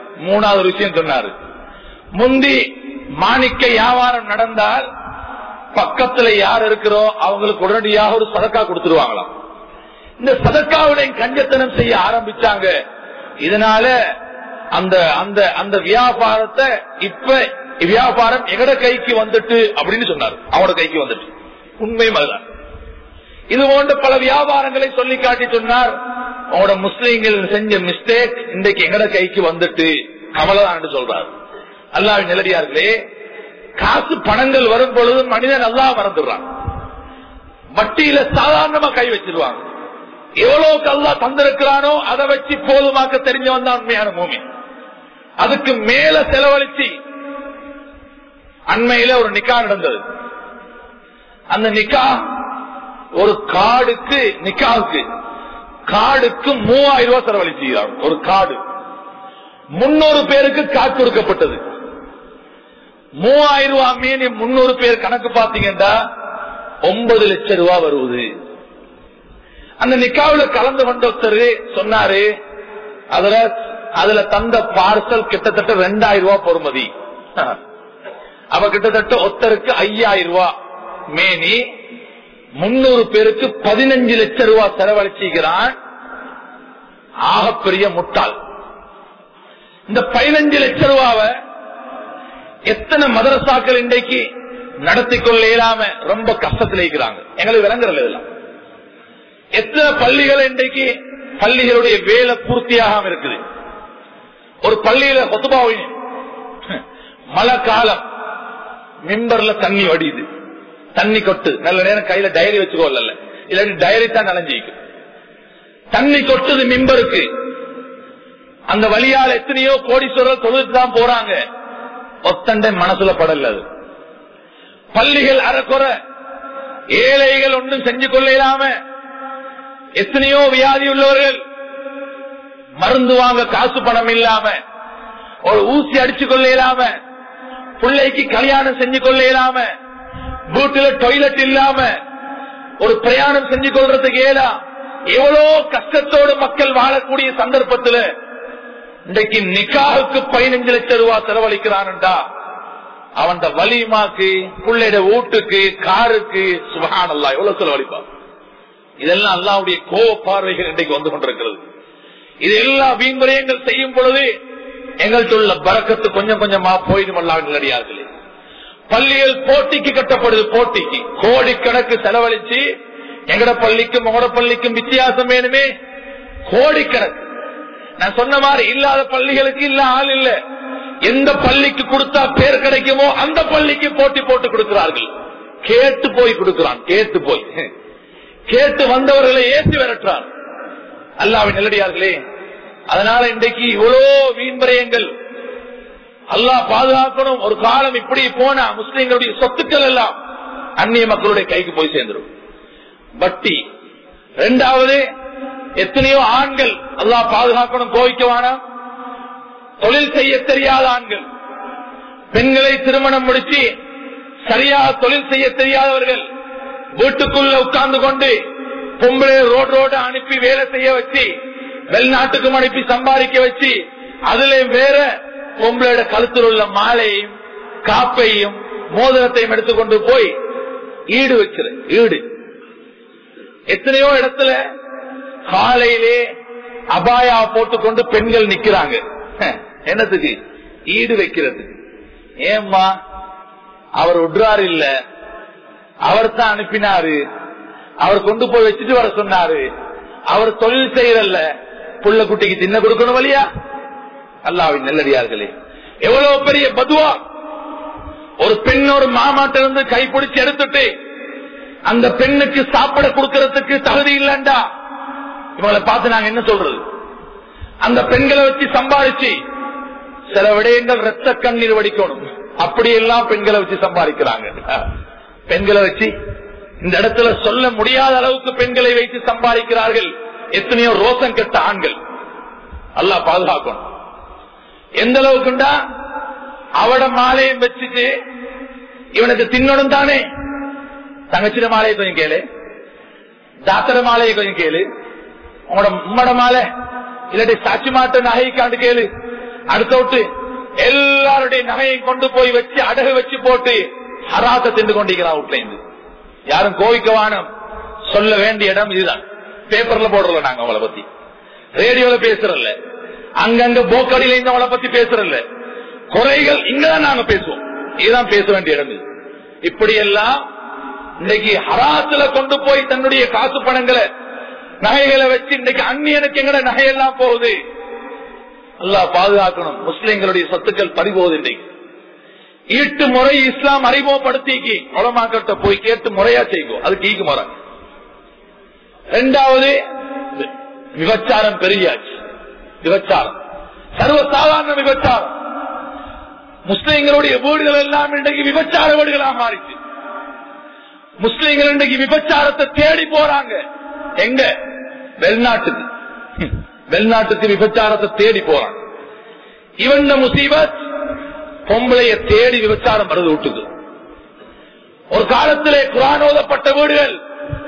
மூணாவது விஷயம் சொன்னாரு முந்தி மாணிக்க வியாபாரம் நடந்தால் பக்கத்துல யார் இருக்கிறோ அவங்களுக்கு உடனடியாக ஒரு சதக்கா கொடுத்துருவாங்களாம் இந்த சதக்காவுடைய கஞ்சத்தனம் செய்ய ஆரம்பிச்சாங்க இதனால அந்த அந்த அந்த வியாபாரத்தை இப்ப வியாபாரம் எங்கட கைக்கு வந்துட்டு அப்படின்னு சொன்னார் அவனோட கைக்கு வந்துட்டு உண்மையும் அதுதான் இது போன்ற பல வியாபாரங்களை சொல்லி காட்டி சொன்னார் அவனோட முஸ்லீம்கள் செஞ்ச மிஸ்டேக் இன்றைக்கு எங்கட கைக்கு வந்துட்டு கமலதான் என்று சொல்றார் அல்லாவின் நிலடியார்களே காசு பணங்கள் வரும் பொழுது மனிதன் நல்லா மறந்துடுறான் வட்டியில சாதாரணமா கை வச்சிருவாங்க எவ்வளவுக்கு அல்லா தந்திருக்கிறானோ அதை வச்சு போதுமாக்க தெரிஞ்சவன் தான் உண்மையான பூமி அதுக்கு மேல செலவழிச்சு அண்மையில ஒரு நிக்கா நடந்தது அந்த நிக்கா ஒரு காடுக்கு நிக்காவுக்கு காடுக்கு மூவாயிரம் ரூபாய் செலவழிச்சுகிறார் ஒரு காடு முன்னூறு பேருக்கு காட்டு கொடுக்கப்பட்டது மூவாயிரம் ரூபாய் மீன் முன்னூறு பேர் கணக்கு பாத்தீங்கன்னா ஒன்பது லட்சம் ரூபாய் வருவது அந்த நிக்காவில கலந்து கொண்ட ஒருத்தர் சொன்னாரு அதுல அதுல தந்த பார்சல் கிட்டத்தட்ட ரெண்டாயிரம் ரூபாய் பொறுமதி அவ கிட்டத்தட்ட ஒருத்தருக்கு ஐயாயிரம் ரூபாய் மேனி முன்னூறு பேருக்கு பதினஞ்சு லட்சம் ரூபாய் செலவழிச்சுக்கிறான் ஆகப்பெரிய முட்டாள் இந்த பதினஞ்சு லட்சம் ரூபாவை எத்தனை மதரசாக்கள் இன்றைக்கு நடத்தி கொள்ள இயலாம ரொம்ப கஷ்டத்தில் இருக்கிறாங்க எங்களுக்கு விளங்குறது இதெல்லாம் எத்தனை பள்ளிகள் இன்றைக்கு பள்ளிகளுடைய வேலை பூர்த்தியாகாம இருக்குது ஒரு பள்ளியில கொத்துபாவின் மழை காலம் மிம்பர்ல தண்ணி வடியுது தண்ணி கொட்டு நல்ல நேரம் கையில டைரி வச்சுக்கோல்ல இல்லாட்டி டைரி தான் நனைஞ்சிக்கும் தண்ணி கொட்டுது மிம்பருக்கு அந்த வழியால் எத்தனையோ கோடீஸ்வரர் தொழுது தான் போறாங்க ஒத்தண்டை மனசுல படல அது பள்ளிகள் அறக்குறை ஏழைகள் ஒன்றும் செஞ்சு கொள்ள இல்லாம எத்தனையோ வியாதி உள்ளவர்கள் மருந்து வாங்க காசு பணம் இல்லாம ஒரு ஊசி அடிச்சு கொள்ள இயலாம பிள்ளைக்கு கல்யாணம் செஞ்சு கொள்ள இயலாம வீட்டுல டொய்லெட் இல்லாம ஒரு பிரயாணம் செஞ்சு கொள்றதுக்கு ஏதா எவ்வளோ கஷ்டத்தோடு மக்கள் வாழக்கூடிய சந்தர்ப்பத்தில் இன்றைக்கு நிக்காவுக்கு பதினஞ்சு லட்சம் ரூபாய் செலவழிக்கிறான்டா அவன் வலிமாக்கு பிள்ளைட வீட்டுக்கு காருக்கு சுபகானல்லா எவ்வளவு செலவழிப்பான் இதெல்லாம் அல்லாவுடைய கோவ பார்வைகள் இன்றைக்கு வந்து கொண்டிருக்கிறது இது எல்லா வீண்முறையங்கள் செய்யும் பொழுது எங்கள்கிட்ட உள்ள பறக்கத்து கொஞ்சம் கொஞ்சமா போயிடும் அல்லாவின் பள்ளிகள் போட்டிக்கு கட்டப்படுது போட்டிக்கு கோடிக்கணக்கு செலவழிச்சு எங்கட பள்ளிக்கும் உங்களோட பள்ளிக்கும் வித்தியாசம் வேணுமே கோடிக்கணக்கு நான் சொன்ன மாதிரி இல்லாத பள்ளிகளுக்கு இல்ல ஆள் இல்ல எந்த பள்ளிக்கு கொடுத்தா பேர் கிடைக்குமோ அந்த பள்ளிக்கு போட்டி போட்டு கொடுக்கிறார்கள் கேட்டு போய் கொடுக்கிறான் கேட்டு போய் கேட்டு வந்தவர்களை ஏற்றி விரட்டுறான் அல்லாவின் நெல்லடியார்களே அதனால இன்றைக்கு இவ்வளோ வீண்பரையங்கள் அல்லாஹ் பாதுகாக்கணும் ஒரு காலம் இப்படி போனா முஸ்லிம்களுடைய சொத்துக்கள் எல்லாம் அந்நிய மக்களுடைய கைக்கு போய் சேர்ந்துடும் வட்டி இரண்டாவது எத்தனையோ ஆண்கள் அல்லாஹ் பாதுகாக்கணும் கோவிக்க வேணாம் தொழில் செய்ய தெரியாத ஆண்கள் பெண்களை திருமணம் முடிச்சு சரியாக தொழில் செய்ய தெரியாதவர்கள் வீட்டுக்குள்ள உட்கார்ந்து கொண்டு பொம்பளை ரோடு ரோடு அனுப்பி வேலை செய்ய வச்சு வெளிநாட்டுக்கும் அனுப்பி சம்பாதிக்க வச்சு அதுல வேற பொம்பளையோட கழுத்தில் உள்ள மாலையும் காப்பையும் மோதிரத்தையும் எடுத்துக்கொண்டு போய் ஈடு வச்சிரு ஈடு எத்தனையோ இடத்துல காலையிலே அபாயா போட்டுக்கொண்டு பெண்கள் நிக்கிறாங்க என்னத்துக்கு ஈடு வைக்கிறதுக்கு ஏம்மா அவர் விடுறாரு இல்ல அவர் தான் அனுப்பினாரு அவர் கொண்டு போய் வச்சுட்டு வர சொன்னாரு அவர் தொழில் செய்யறல்ல புள்ள குட்டிக்கு தின்ன கொடுக்கணும் வழியா அல்லாவின் நெல்லடியார்களே எவ்வளவு பெரிய பதுவா ஒரு பெண் ஒரு மாமாட்ட இருந்து கைப்பிடிச்சு எடுத்துட்டு அந்த பெண்ணுக்கு சாப்பிட கொடுக்கறதுக்கு தகுதி இல்லண்டா இவங்களை பார்த்து நாங்க என்ன சொல்றது அந்த பெண்களை வச்சு சம்பாதிச்சு சில விடயங்கள் ரத்த கண்ணீர் வடிக்கணும் அப்படியெல்லாம் பெண்களை வச்சு சம்பாதிக்கிறாங்க பெண்களை வச்சு இந்த இடத்துல சொல்ல முடியாத அளவுக்கு பெண்களை வைத்து சம்பாதிக்கிறார்கள் எத்தனையோ ரோசம் கெட்ட ஆண்கள் அல்லா பாதுகாக்கணும் எந்த அளவுக்குண்டா அவட மாலையும் வச்சுட்டு இவனுக்கு தின்னணும் தானே தங்கச்சிட மாலையை கொஞ்சம் கேளு தாத்தர மாலையை கொஞ்சம் கேளு உங்களோட உம்மட மாலை இல்லாட்டி சாட்சி மாட்ட நகைக்காண்டு கேளு அடுத்த விட்டு எல்லாருடைய நகையை கொண்டு போய் வச்சு அடகு வச்சு போட்டு ஹராத்த தின்று கொண்டிருக்கிறான் வீட்டுல இருந்து யாரும் கோவிக்கவானம் சொல்ல வேண்டிய இடம் இதுதான் பேப்பர்ல போடுறல நாங்க அவளை பத்தி ரேடியோல பேசுறல்ல அங்கங்க போக்கடியில இருந்து அவளை பத்தி பேசுறல்ல குறைகள் இங்கதான் நாங்க பேசுவோம் இதுதான் பேச வேண்டிய இடம் இது இப்படி எல்லாம் இன்னைக்கு ஹராத்துல கொண்டு போய் தன்னுடைய காசு பணங்களை நகைகளை வச்சு இன்னைக்கு அந்நியனுக்கு எங்கட நகையெல்லாம் போகுது அல்லாஹ் பாதுகாக்கணும் முஸ்லிம்களுடைய சொத்துக்கள் பறிபோகுது இன்னைக்கு ஈட்டு முறை இஸ்லாம் அறிமுகப்படுத்திக்கு உலமாக்கிட்ட போய் கேட்டு முறையா செய்யும் அதுக்கு ஈக்கு முறை ரெண்டாவது விபச்சாரம் பெரியாச்சு விபச்சாரம் சர்வசாதாரண விபச்சாரம் முஸ்லிம்களுடைய வீடுகள் எல்லாம் இன்றைக்கு விபச்சார வீடுகளாக மாறிச்சு முஸ்லிம்கள் இன்றைக்கு விபச்சாரத்தை தேடி போறாங்க எங்க வெளிநாட்டுக்கு வெளிநாட்டுக்கு விபச்சாரத்தை தேடி போறாங்க இவன் முசீபத் பொம்பளைய தேடி விபச்சாரம் வருது விட்டுது ஒரு காலத்திலே குரான் ஓதப்பட்ட வீடுகள்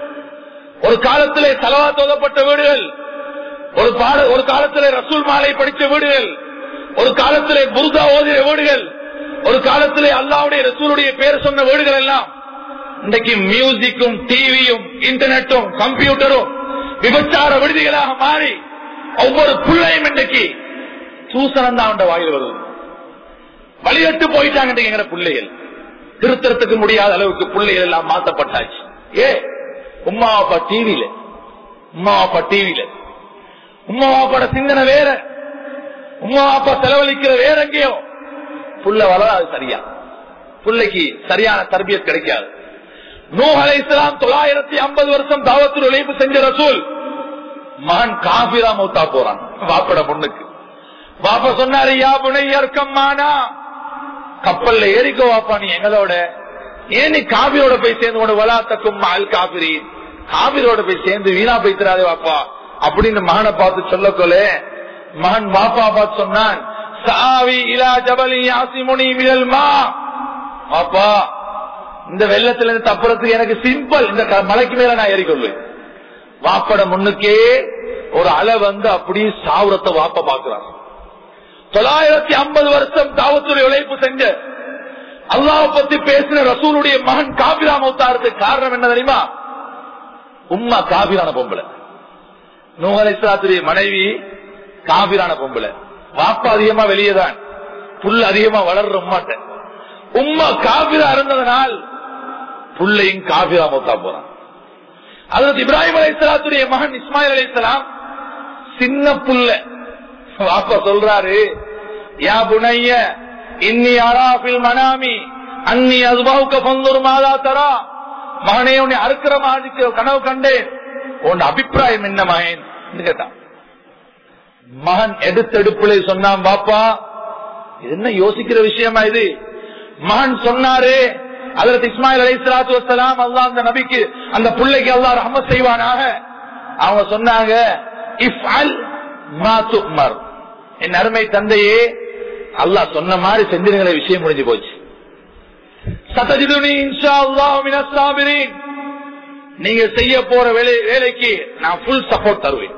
ஒரு காலத்திலே தலவாத் ஓதப்பட்ட வீடுகள் ஒரு பாட- ஒரு காலத்திலே ரசூல் மாலை படித்த வீடுகள் ஒரு காலத்திலே புருதா ஓதிய வீடுகள் ஒரு காலத்திலே அல்லாவுடைய ரசூலுடைய பேர் சொன்ன வீடுகள் எல்லாம் இன்றைக்கு மியூசிக்கும் டிவியும் இன்டர்நெட்டும் கம்ப்யூட்டரும் விபச்சார விடுதிகளாக மாறி ஒவ்வொரு பிள்ளையும் இன்றைக்கு தூசணம் தான் வாயில் வருது வழியட்டு போயிட்டாங்க இன்றைக்கு எங்க பிள்ளைகள் திருத்தறதுக்கு முடியாத அளவுக்கு பிள்ளைகள் எல்லாம் மாத்தப்பட்டாச்சு ஏ உமா அப்பா டிவியில உமா அப்பா டிவியில உமா அப்பாட சிந்தனை வேற உமா அப்பா செலவழிக்கிற வேற எங்கேயோ புள்ள வளராது சரியா பிள்ளைக்கு சரியான தர்பியத் கிடைக்காது நூ அலை இஸ்லாம் தொள்ளாயிரத்தி ஐம்பது வருஷம் தாவத்தில் உழைப்பு செஞ்ச ரசூல் மகன் காபிரா மௌத்தா போறான் வாப்பட பொண்ணுக்கு வாப்பா சொன்னாரு யா புனையற்கம்மானா கப்பல்ல ஏறிக்கோ வாப்பா நீ எங்களோட ஏன் நீ காபிரோட போய் சேர்ந்து கொண்டு வலாத்தக்கும் அல் காபிரி காபிரோட போய் சேர்ந்து வீணா போய் தராதே வாப்பா அப்படின்னு மகனை பார்த்து சொல்லக்கோலே மகன் வாப்பா பார்த்து சொன்னான் சாவி இலா ஜபலி யாசிமுனி மினல் மா வாப்பா இந்த வெள்ளத்துல இருந்து தப்புறதுக்கு எனக்கு சிம்பிள் இந்த க- மலைக்கு மேல நான் ஏறிக்கொள்வேன் வாப்பட முன்னுக்கே ஒரு அலை வந்து அப்படியே சாவுரத்தை வாப்ப பாக்குறான் தொள்ளாயிரத்தி ஐம்பது வருஷம் தாவத்துடைய உழைப்பு செஞ்ச அல்லாஹ் பத்தி பேசின ரசூலுடைய மகன் காபிரா மௌத்தாரத்துக்கு காரணம் என்ன தெரியுமா உம்மா காபிரான பொம்பளை நூகலேஸ்வராத்துடைய மனைவி காபிரான பொம்பளை வாப்பா அதிகமா வெளியேதான் புல் அதிகமா வளர்ற உம்மாட்ட உம்மா காபிரா இருந்ததனால் புள்ளையும் காபிரா மௌத்தா போறான் அதற்கு இப்ராஹிம் அலைசலாத்துடைய மகன் இஸ்மாயில் அலைசலாம் சின்ன புள்ள வாப்பா சொல்றாரு யா புனைய இன்னி அராபில் மனாமி அன்னி அதுபாவுக்க பந்தொரு மாதா தரா மகனே உன்னை அறுக்கிற மாதிரி கனவு கண்டேன் உன் அபிப்பிராயம் என்ன மகன் கேட்டான் மகன் எடுத்தெடுப்புல சொன்னான் பாப்பா இது என்ன யோசிக்கிற விஷயமா இது மகன் சொன்னாரு அதற்கு இஸ்மாயில் அலை சலாத்து வசலாம் அல்லா அந்த நபிக்கு அந்த பிள்ளைக்கு அல்லா ரஹம செய்வானாக அவங்க சொன்னாங்க இஃப் அல் மா துக்மர் என் அருமை தந்தையே அல்லாஹ் சொன்ன மாதிரி செஞ்சிருங்கிற விஷயம் முடிஞ்சு போச்சு சத்தஜிதுனி இன்ஷா அல்லாஹ் மினஸ் சாபிரீன் நீங்க செய்ய போற வேலை வேலைக்கு நான் ஃபுல் சப்போர்ட் தருவேன்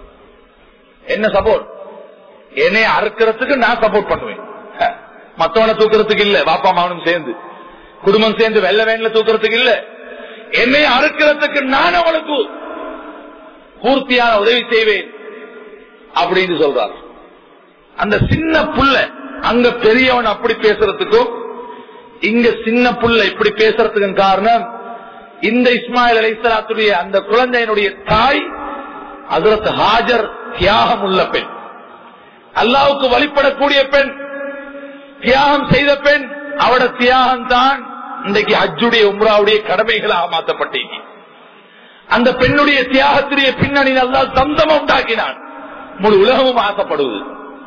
என்ன சப்போர்ட் என்னை அறுக்கிறதுக்கு நான் சப்போர்ட் பண்ணுவேன் அஹ், மத்தவனை தூக்குறதுக்கு இல்ல பாப்பா மாவனும் சேர்ந்து குடும்பம் சேர்ந்து வெள்ள வேன்ல தூக்குறதுக்கு இல்ல என்னை அறுக்கிறதுக்கு நான் அவளுக்கு பூர்த்தியான உதவி செய்வேன் அப்படின்னு சொல்றார் அந்த சின்ன புள்ள அங்க பெரியவன் அப்படி பேசுறதுக்கும் இங்க சின்ன புள்ள இப்படி பேசுறதுக்கும் காரணம் இந்த இஸ்மாயில் அலைசலாத்துடைய அந்த குழந்தையினுடைய தாய் அதற்கு ஹாஜர் தியாகம் உள்ள பெண் அல்லாவுக்கு வழிபடக்கூடிய பெண் தியாகம் செய்த பெண் அவட தியாகம் தான் இன்றைக்கு அஜுடைய உம்ராவுடைய கடமைகளாக மாற்றப்பட்டீங்க அந்த பெண்ணுடைய தியாகத்துடைய பின்னணி நல்லா தந்தம் உண்டாக்கினான் முழு உலகமும் ஆசைப்படுவது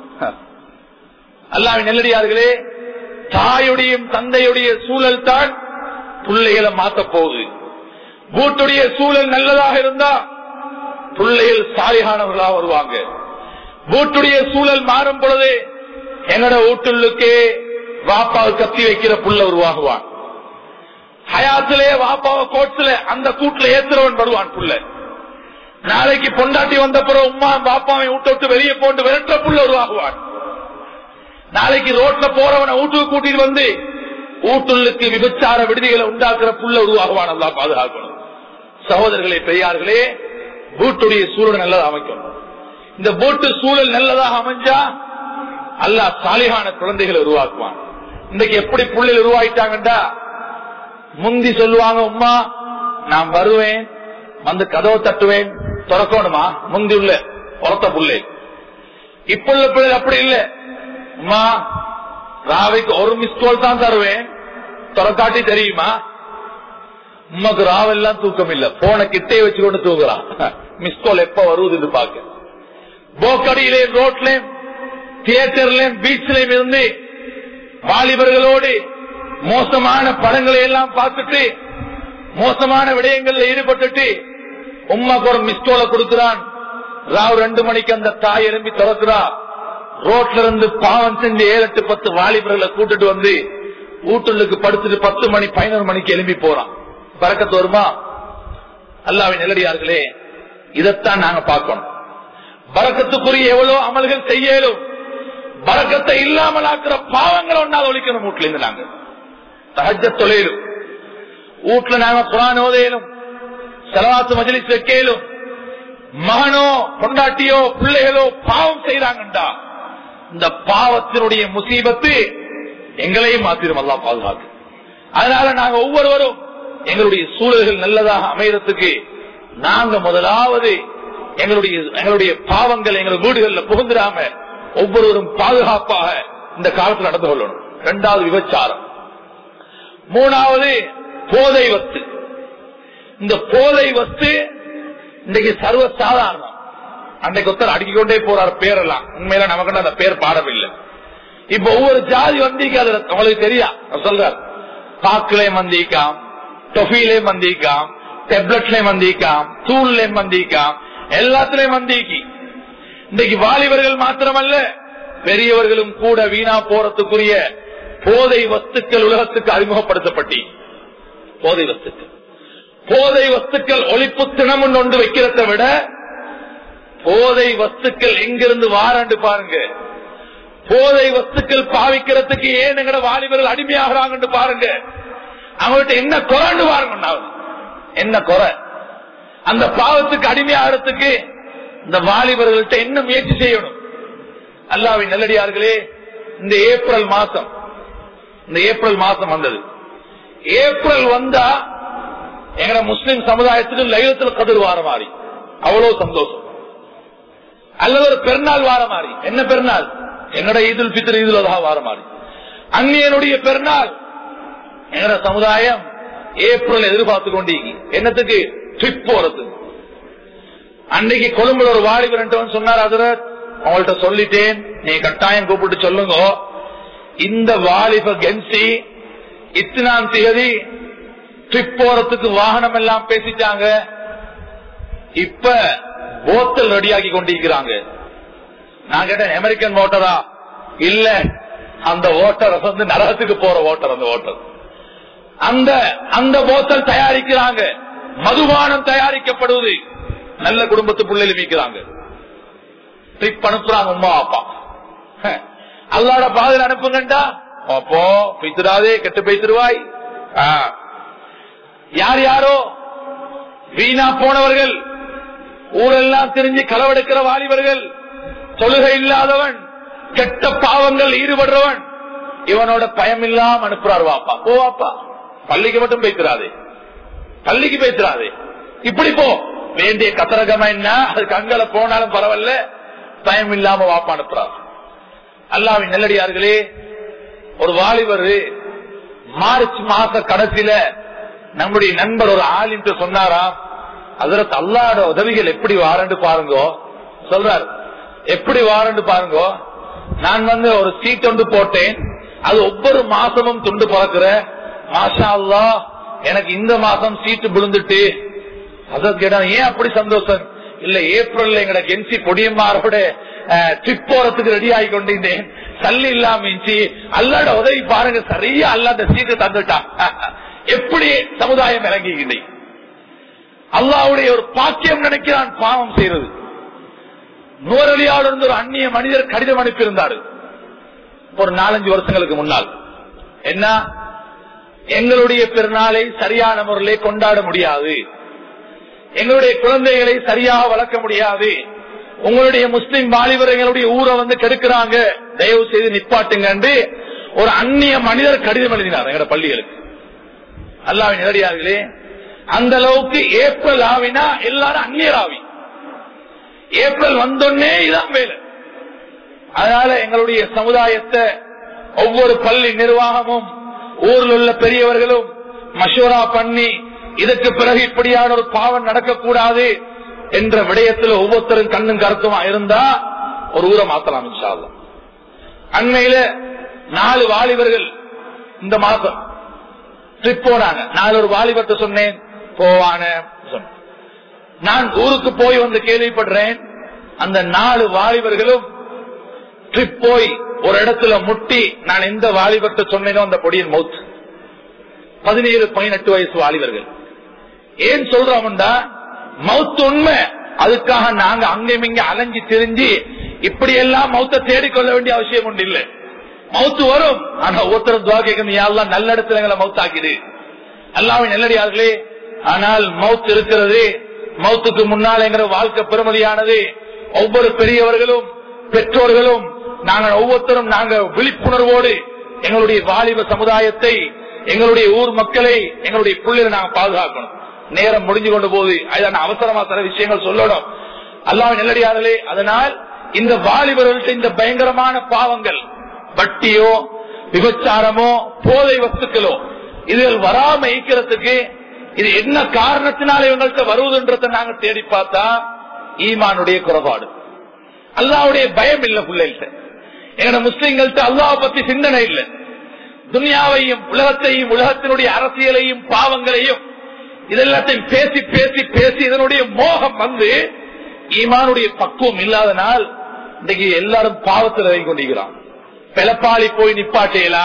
அல்லாவின் நெல்லடியார்களே தாயுடைய தந்தையுடைய சூழல் தான் பிள்ளைகளை மாத்த போகுது வீட்டுடைய சூழல் நல்லதாக இருந்தா பிள்ளைகள் சாலிகானவர்களாக வருவாங்க வீட்டுடைய சூழல் மாறும் பொழுது என்னோட வீட்டுள்ளுக்கே வாப்பாவை கத்தி வைக்கிற புள்ள உருவாகுவான் ஹயாத்திலே வாப்பாவை கோட்ல அந்த கூட்டுல ஏத்துறவன் படுவான் புள்ள நாளைக்கு பொண்டாட்டி வந்த பிறகு உமா பாப்பாவை விட்டு விட்டு வெளியே போட்டு விரட்ட புள்ள உருவாகுவான் நாளைக்கு ரோட்ல போறவனை வீட்டுக்கு கூட்டிட்டு வந்து ஊட்டுள்ளுக்கு விபச்சார விடுதிகளை உண்டாக்குற புள்ள உருவாகுவான் அல்லா பாதுகாக்கணும் சகோதரர்களே பெரியார்களே பூட்டுடைய சூழல் நல்லதா அமைக்கணும் இந்த பூட்டு சூழல் நல்லதாக அமைஞ்சா அல்லாஹ் சாலிகான குழந்தைகளை உருவாக்குவான் இன்னைக்கு எப்படி புள்ளைகள் உருவாயிட்டாங்கடா முந்தி சொல்லுவாங்க உமா நான் வருவேன் வந்து கதவை தட்டுவேன் திறக்கணுமா முந்தி உள்ள பொறத்த புள்ளை இப்ப உள்ள பிள்ளை அப்படி இல்ல உமா ராவைக்கு ஒரு மிஸ்கோல் தான் தருவேன் திறக்காட்டி தெரியுமா உமக்கு ராவெல்லாம் தூக்கம் இல்ல போன கிட்டே வச்சுக்கொண்டு தூங்குறான் மிஸ்கோல் எப்ப வருவது பாக்க போக்கடியிலேயும் ரோட்லயும் தியேட்டர்லயும் பீச்லயும் இருந்து வாலிபர்களோடு மோசமான படங்களை எல்லாம் பார்த்துட்டு மோசமான விடயங்கள்ல ஈடுபட்டுட்டு உமாக்கு ஒரு மிஸ்கோல கொடுக்கிறான் ராவ் ரெண்டு மணிக்கு அந்த தாய் எழும்பி திறக்கிறா ரோட்ல இருந்து பாவம் செஞ்சு ஏழு எட்டு பத்து வாலிபர்களை கூட்டிட்டு வந்து வீட்டுக்கு படுத்துட்டு பத்து மணி பதினோரு மணிக்கு எழும்பி போறான் பறக்கத்து வருமா அல்லாவின் நிலடியார்களே இதைத்தான் நாங்க பார்க்கணும் பறக்கத்துக்குரிய எவ்வளவு அமல்கள் செய்யலும் பறக்கத்தை இல்லாமல் ஆக்குற பாவங்களை ஒன்றால் ஒழிக்கணும் வீட்டுல இருந்து நாங்க சகஜ தொழிலும் வீட்டுல நாங்க குரான் ஓதையிலும் செலவாத்து மஜலிஸ் வைக்கலும் மகனோ பொண்டாட்டியோ பிள்ளைகளோ பாவம் செய்யறாங்கண்டா இந்த பாவத்தினுடைய முசீபத்து எங்களையும் மாத்திரும் எல்லாம் பாதுகாக்கு அதனால நாங்க ஒவ்வொருவரும் எங்களுடைய சூழல்கள் நல்லதாக அமையறதுக்கு நாங்க முதலாவது எங்களுடைய எங்களுடைய பாவங்கள் எங்கள் வீடுகளில் புகுந்துடாம ஒவ்வொருவரும் பாதுகாப்பாக இந்த காலத்தில் நடந்து கொள்ளணும் இரண்டாவது விபச்சாரம் மூணாவது போதை வத்து இந்த போதை வத்து இன்றைக்கு சர்வ சாதாரணம் அன்றைக்கு ஒருத்தர் அடிக்கிக்கொண்டே போறார் பேரெல்லாம் உண்மையில நமக்கு அந்த பேர் பாடவில்லை இப்ப ஒவ்வொரு ஜாதி வந்திக்கு அது உங்களுக்கு தெரியா சொல்றார் பாக்கிலே மந்திக்காம் டொஃபிலே மந்திக்காம் டெப்லெட்ல மந்திக்காம் தூள்ல மந்திக்காம் எல்லாத்திலையும் மந்திக்கு இன்றைக்கு வாலிபர்கள் மாத்திரமல்ல பெரியவர்களும் கூட வீணா போறதுக்குரிய போதை வஸ்துக்கள் உலகத்துக்கு அறிமுகப்படுத்தப்பட்டி போதை வஸ்துக்கள் போதை வஸ்துக்கள் ஒழிப்பு தினம் ஒன்று வைக்கிறத விட போதை வஸ்துக்கள் எங்கிருந்து வாரண்டு பாருங்க போதை வஸ்துக்கள் பாவிக்கிறதுக்கு ஏன் எங்கட வாலிபர்கள் அடிமையாகிறாங்க பாருங்க அவங்கள்ட்ட என்ன குறைன்னு பாருங்க என்ன குறை அந்த பாவத்துக்கு அடிமையாகிறதுக்கு இந்த வாலிபர்கள்ட்ட என்ன முயற்சி செய்யணும் அல்லாவின் நல்லடியார்களே இந்த ஏப்ரல் மாசம் இந்த ஏப்ரல் மாசம் வந்தது ஏப்ரல் வந்தா எங்கட முஸ்லிம் சமுதாயத்துக்கு லைலத்தில் கதிர் வார மாதிரி அவ்வளவு சந்தோஷம் அல்லது ஒரு பெருநாள் வார மாதிரி என்ன பெருநாள் என்னோட ஈதுல் பித்திர ஈதுல் அதா வார மாதிரி அந்நியனுடைய பெருநாள் எங்கட சமுதாயம் ஏப்ரல் எதிர்பார்த்து கொண்டீங்க என்னத்துக்கு ட்ரிப் போறது அன்னைக்கு கொழும்புல ஒரு வாலிபர் சொன்னார் அதுல அவங்கள்ட்ட சொல்லிட்டேன் நீ கட்டாயம் கூப்பிட்டு சொல்லுங்க இந்த வாலிப கென்சி இத்தனாம் தேதி ட்ரிப் போறதுக்கு வாகனம் எல்லாம் பேசிட்டாங்க இப்ப போத்தல் ரெடியாக்கி கொண்டிருக்கிறாங்க நான் கேட்டேன் அமெரிக்கன் ஓட்டரா இல்ல அந்த ஓட்டர் வந்து நரகத்துக்கு போற ஓட்டர் அந்த ஓட்டர் அந்த அந்த போத்தல் தயாரிக்கிறாங்க மதுபானம் தயாரிக்கப்படுவது நல்ல குடும்பத்து பிள்ளைகள் மீக்கிறாங்க ட்ரிப் அனுப்புறாங்க உமா அப்பா அல்லாட பாதையில் அனுப்புங்கண்டா அப்போ பெய்த்துடாதே கெட்டு பெய்த்துருவாய் யார் யாரோ வீணா போனவர்கள் ஊரெல்லாம் தெரிஞ்சு களவெடுக்கிற வாலிபர்கள் தொழுகை இல்லாதவன் கெட்ட பாவங்கள் ஈடுபடுறவன் இவனோட பயம் இல்லாம அனுப்புறாரு வாப்பா ஓ வாப்பா பள்ளிக்கு மட்டும் பேசுறாதே பள்ளிக்கு பேசுறாதே இப்படி போ வேண்டிய கத்தரகமா என்ன அதுக்கு அங்கல போனாலும் பரவாயில்ல பயம் இல்லாம வாப்பா அனுப்புறாரு அல்லாவின் நெல்லடியார்களே ஒரு வாலிபர் மார்ச் மாச கடைசியில நம்முடைய நண்பர் ஒரு ஆளின்ட்டு சொன்னாராம் அதற்கு அல்லாட உதவிகள் எப்படி வாரண்டு பாருங்க சொல்றார் எப்படி வாரண்டு பாருங்க நான் வந்து ஒரு சீட் ஒன்று போட்டேன் அது ஒவ்வொரு மாசமும் துண்டு பறக்குற மாஷா அல்லா எனக்கு இந்த மாசம் சீட்டு விழுந்துட்டு அதற்கு ஏன் அப்படி சந்தோஷம் இல்ல ஏப்ரல்ல எங்கட கென்சி பொடியம்மாரோட ட்ரிப் போறதுக்கு ரெடி ஆகி கொண்டிருந்தேன் சல்லி இல்லாம இருந்துச்சு அல்லாட உதவி பாருங்க சரியா அல்லாத சீட்டு தந்துட்டான் எப்படி சமுதாயம் இறங்கிக்கிட்டே அல்லாவுடைய ஒரு பாக்கியம் நினைக்கிறான் பாவம் செய்யறது நூறலியால் இருந்து ஒரு அந்நிய மனிதர் கடிதம் அனுப்பியிருந்தாரு ஒரு நாலஞ்சு வருஷங்களுக்கு முன்னால் என்ன எங்களுடைய பெருநாளை சரியான முறையிலே கொண்டாட முடியாது எங்களுடைய குழந்தைகளை சரியாக வளர்க்க முடியாது உங்களுடைய முஸ்லிம் வாலிபர் எங்களுடைய ஊரை வந்து கெடுக்கிறாங்க தயவு செய்து நிப்பாட்டுங்க என்று ஒரு அந்நிய மனிதர் கடிதம் எழுதினார் எங்களோட பள்ளிகளுக்கு அல்லாவின் நேரடியார்களே அந்த அளவுக்கு ஏப்ரல் ஆவினா எல்லாரும் அந்நியர் ஆவி ஏப்ரல் வந்தோடனே இதான் வேலை அதனால எங்களுடைய சமுதாயத்தை ஒவ்வொரு பள்ளி நிர்வாகமும் ஊரில் உள்ள பெரியவர்களும் மஷூரா பண்ணி இதற்கு பிறகு இப்படியான ஒரு பாவம் நடக்கக்கூடாது என்ற விடயத்தில் ஒவ்வொருத்தரும் கண்ணும் கருத்துமா இருந்தா ஒரு ஊரை மாத்தலாம் இன்ஷால்லாம் அண்மையில நாலு வாலிபர்கள் இந்த மாசம் ட்ரிப் போனாங்க நான் ஒரு வாலிபத்தை சொன்னேன் போவான சொன்னேன். நான் ஊருக்கு போய் வந்து கேள்விப்படுறேன் அந்த நாலு வாலிபர்களும் ட்ரிப் போய் ஒரு இடத்துல முட்டி நான் எந்த வாலிபத்தை சொன்னேனோ அந்த பொடியின் மவுத் பதினேழு பதினெட்டு வயசு வாலிபர்கள் ஏன் சொல்றோம்டா மவுத்து உண்மை அதுக்காக நாங்க அங்கேயும் இங்க அலைஞ்சு திரிஞ்சு இப்படி எல்லாம் மௌத்த தேடிக்கொள்ள வேண்டிய அவசியம் ஒன்று இல்லை மவுத்து வரும் ஆனா ஒருத்தர் துவா கேட்கணும் யாரெல்லாம் நல்ல இடத்துல எங்களை மவுத்தாக்குது அல்லாவின் நல்லடியார்களே ஆனால் மவுத் இருக்கிறது மவுத்துக்கு முன்னால் எங்கிற வாழ்க்கை பெருமதியானது ஒவ்வொரு பெரியவர்களும் பெற்றோர்களும் நாங்கள் ஒவ்வொருத்தரும் நாங்க விழிப்புணர்வோடு எங்களுடைய வாலிப சமுதாயத்தை எங்களுடைய ஊர் மக்களை எங்களுடைய பிள்ளைகளை நாங்க பாதுகாக்கணும் நேரம் முடிஞ்சு கொண்டு போகுது அதுதான் அவசரமா சில விஷயங்கள் சொல்லணும் அல்லாவின் நல்லடியார்களே அதனால் இந்த வாலிபர்கள்ட்ட இந்த பயங்கரமான பாவங்கள் வட்டியோ விபச்சாரமோ போதை வஸ்துக்களோ இதுகள் வராம ஈக்கிறதுக்கு இது என்ன காரணத்தினால இவங்கள்ட்ட வருவதுன்றதை நாங்க தேடி பார்த்தா ஈமானுடைய குறைபாடு அல்லாவுடைய பயம் இல்ல பிள்ளைகிட்ட எங்க முஸ்லிம்கள்ட்ட அல்லாவை பத்தி சிந்தனை இல்லை துனியாவையும் உலகத்தையும் உலகத்தினுடைய அரசியலையும் பாவங்களையும் இதெல்லாத்தையும் பேசி பேசி பேசி இதனுடைய மோகம் வந்து ஈமானுடைய பக்குவம் இல்லாதனால் இன்னைக்கு எல்லாரும் பாவத்தில் இறங்கி கொண்டிருக்கிறான் பிளப்பாளி போய் நிப்பாட்டேலா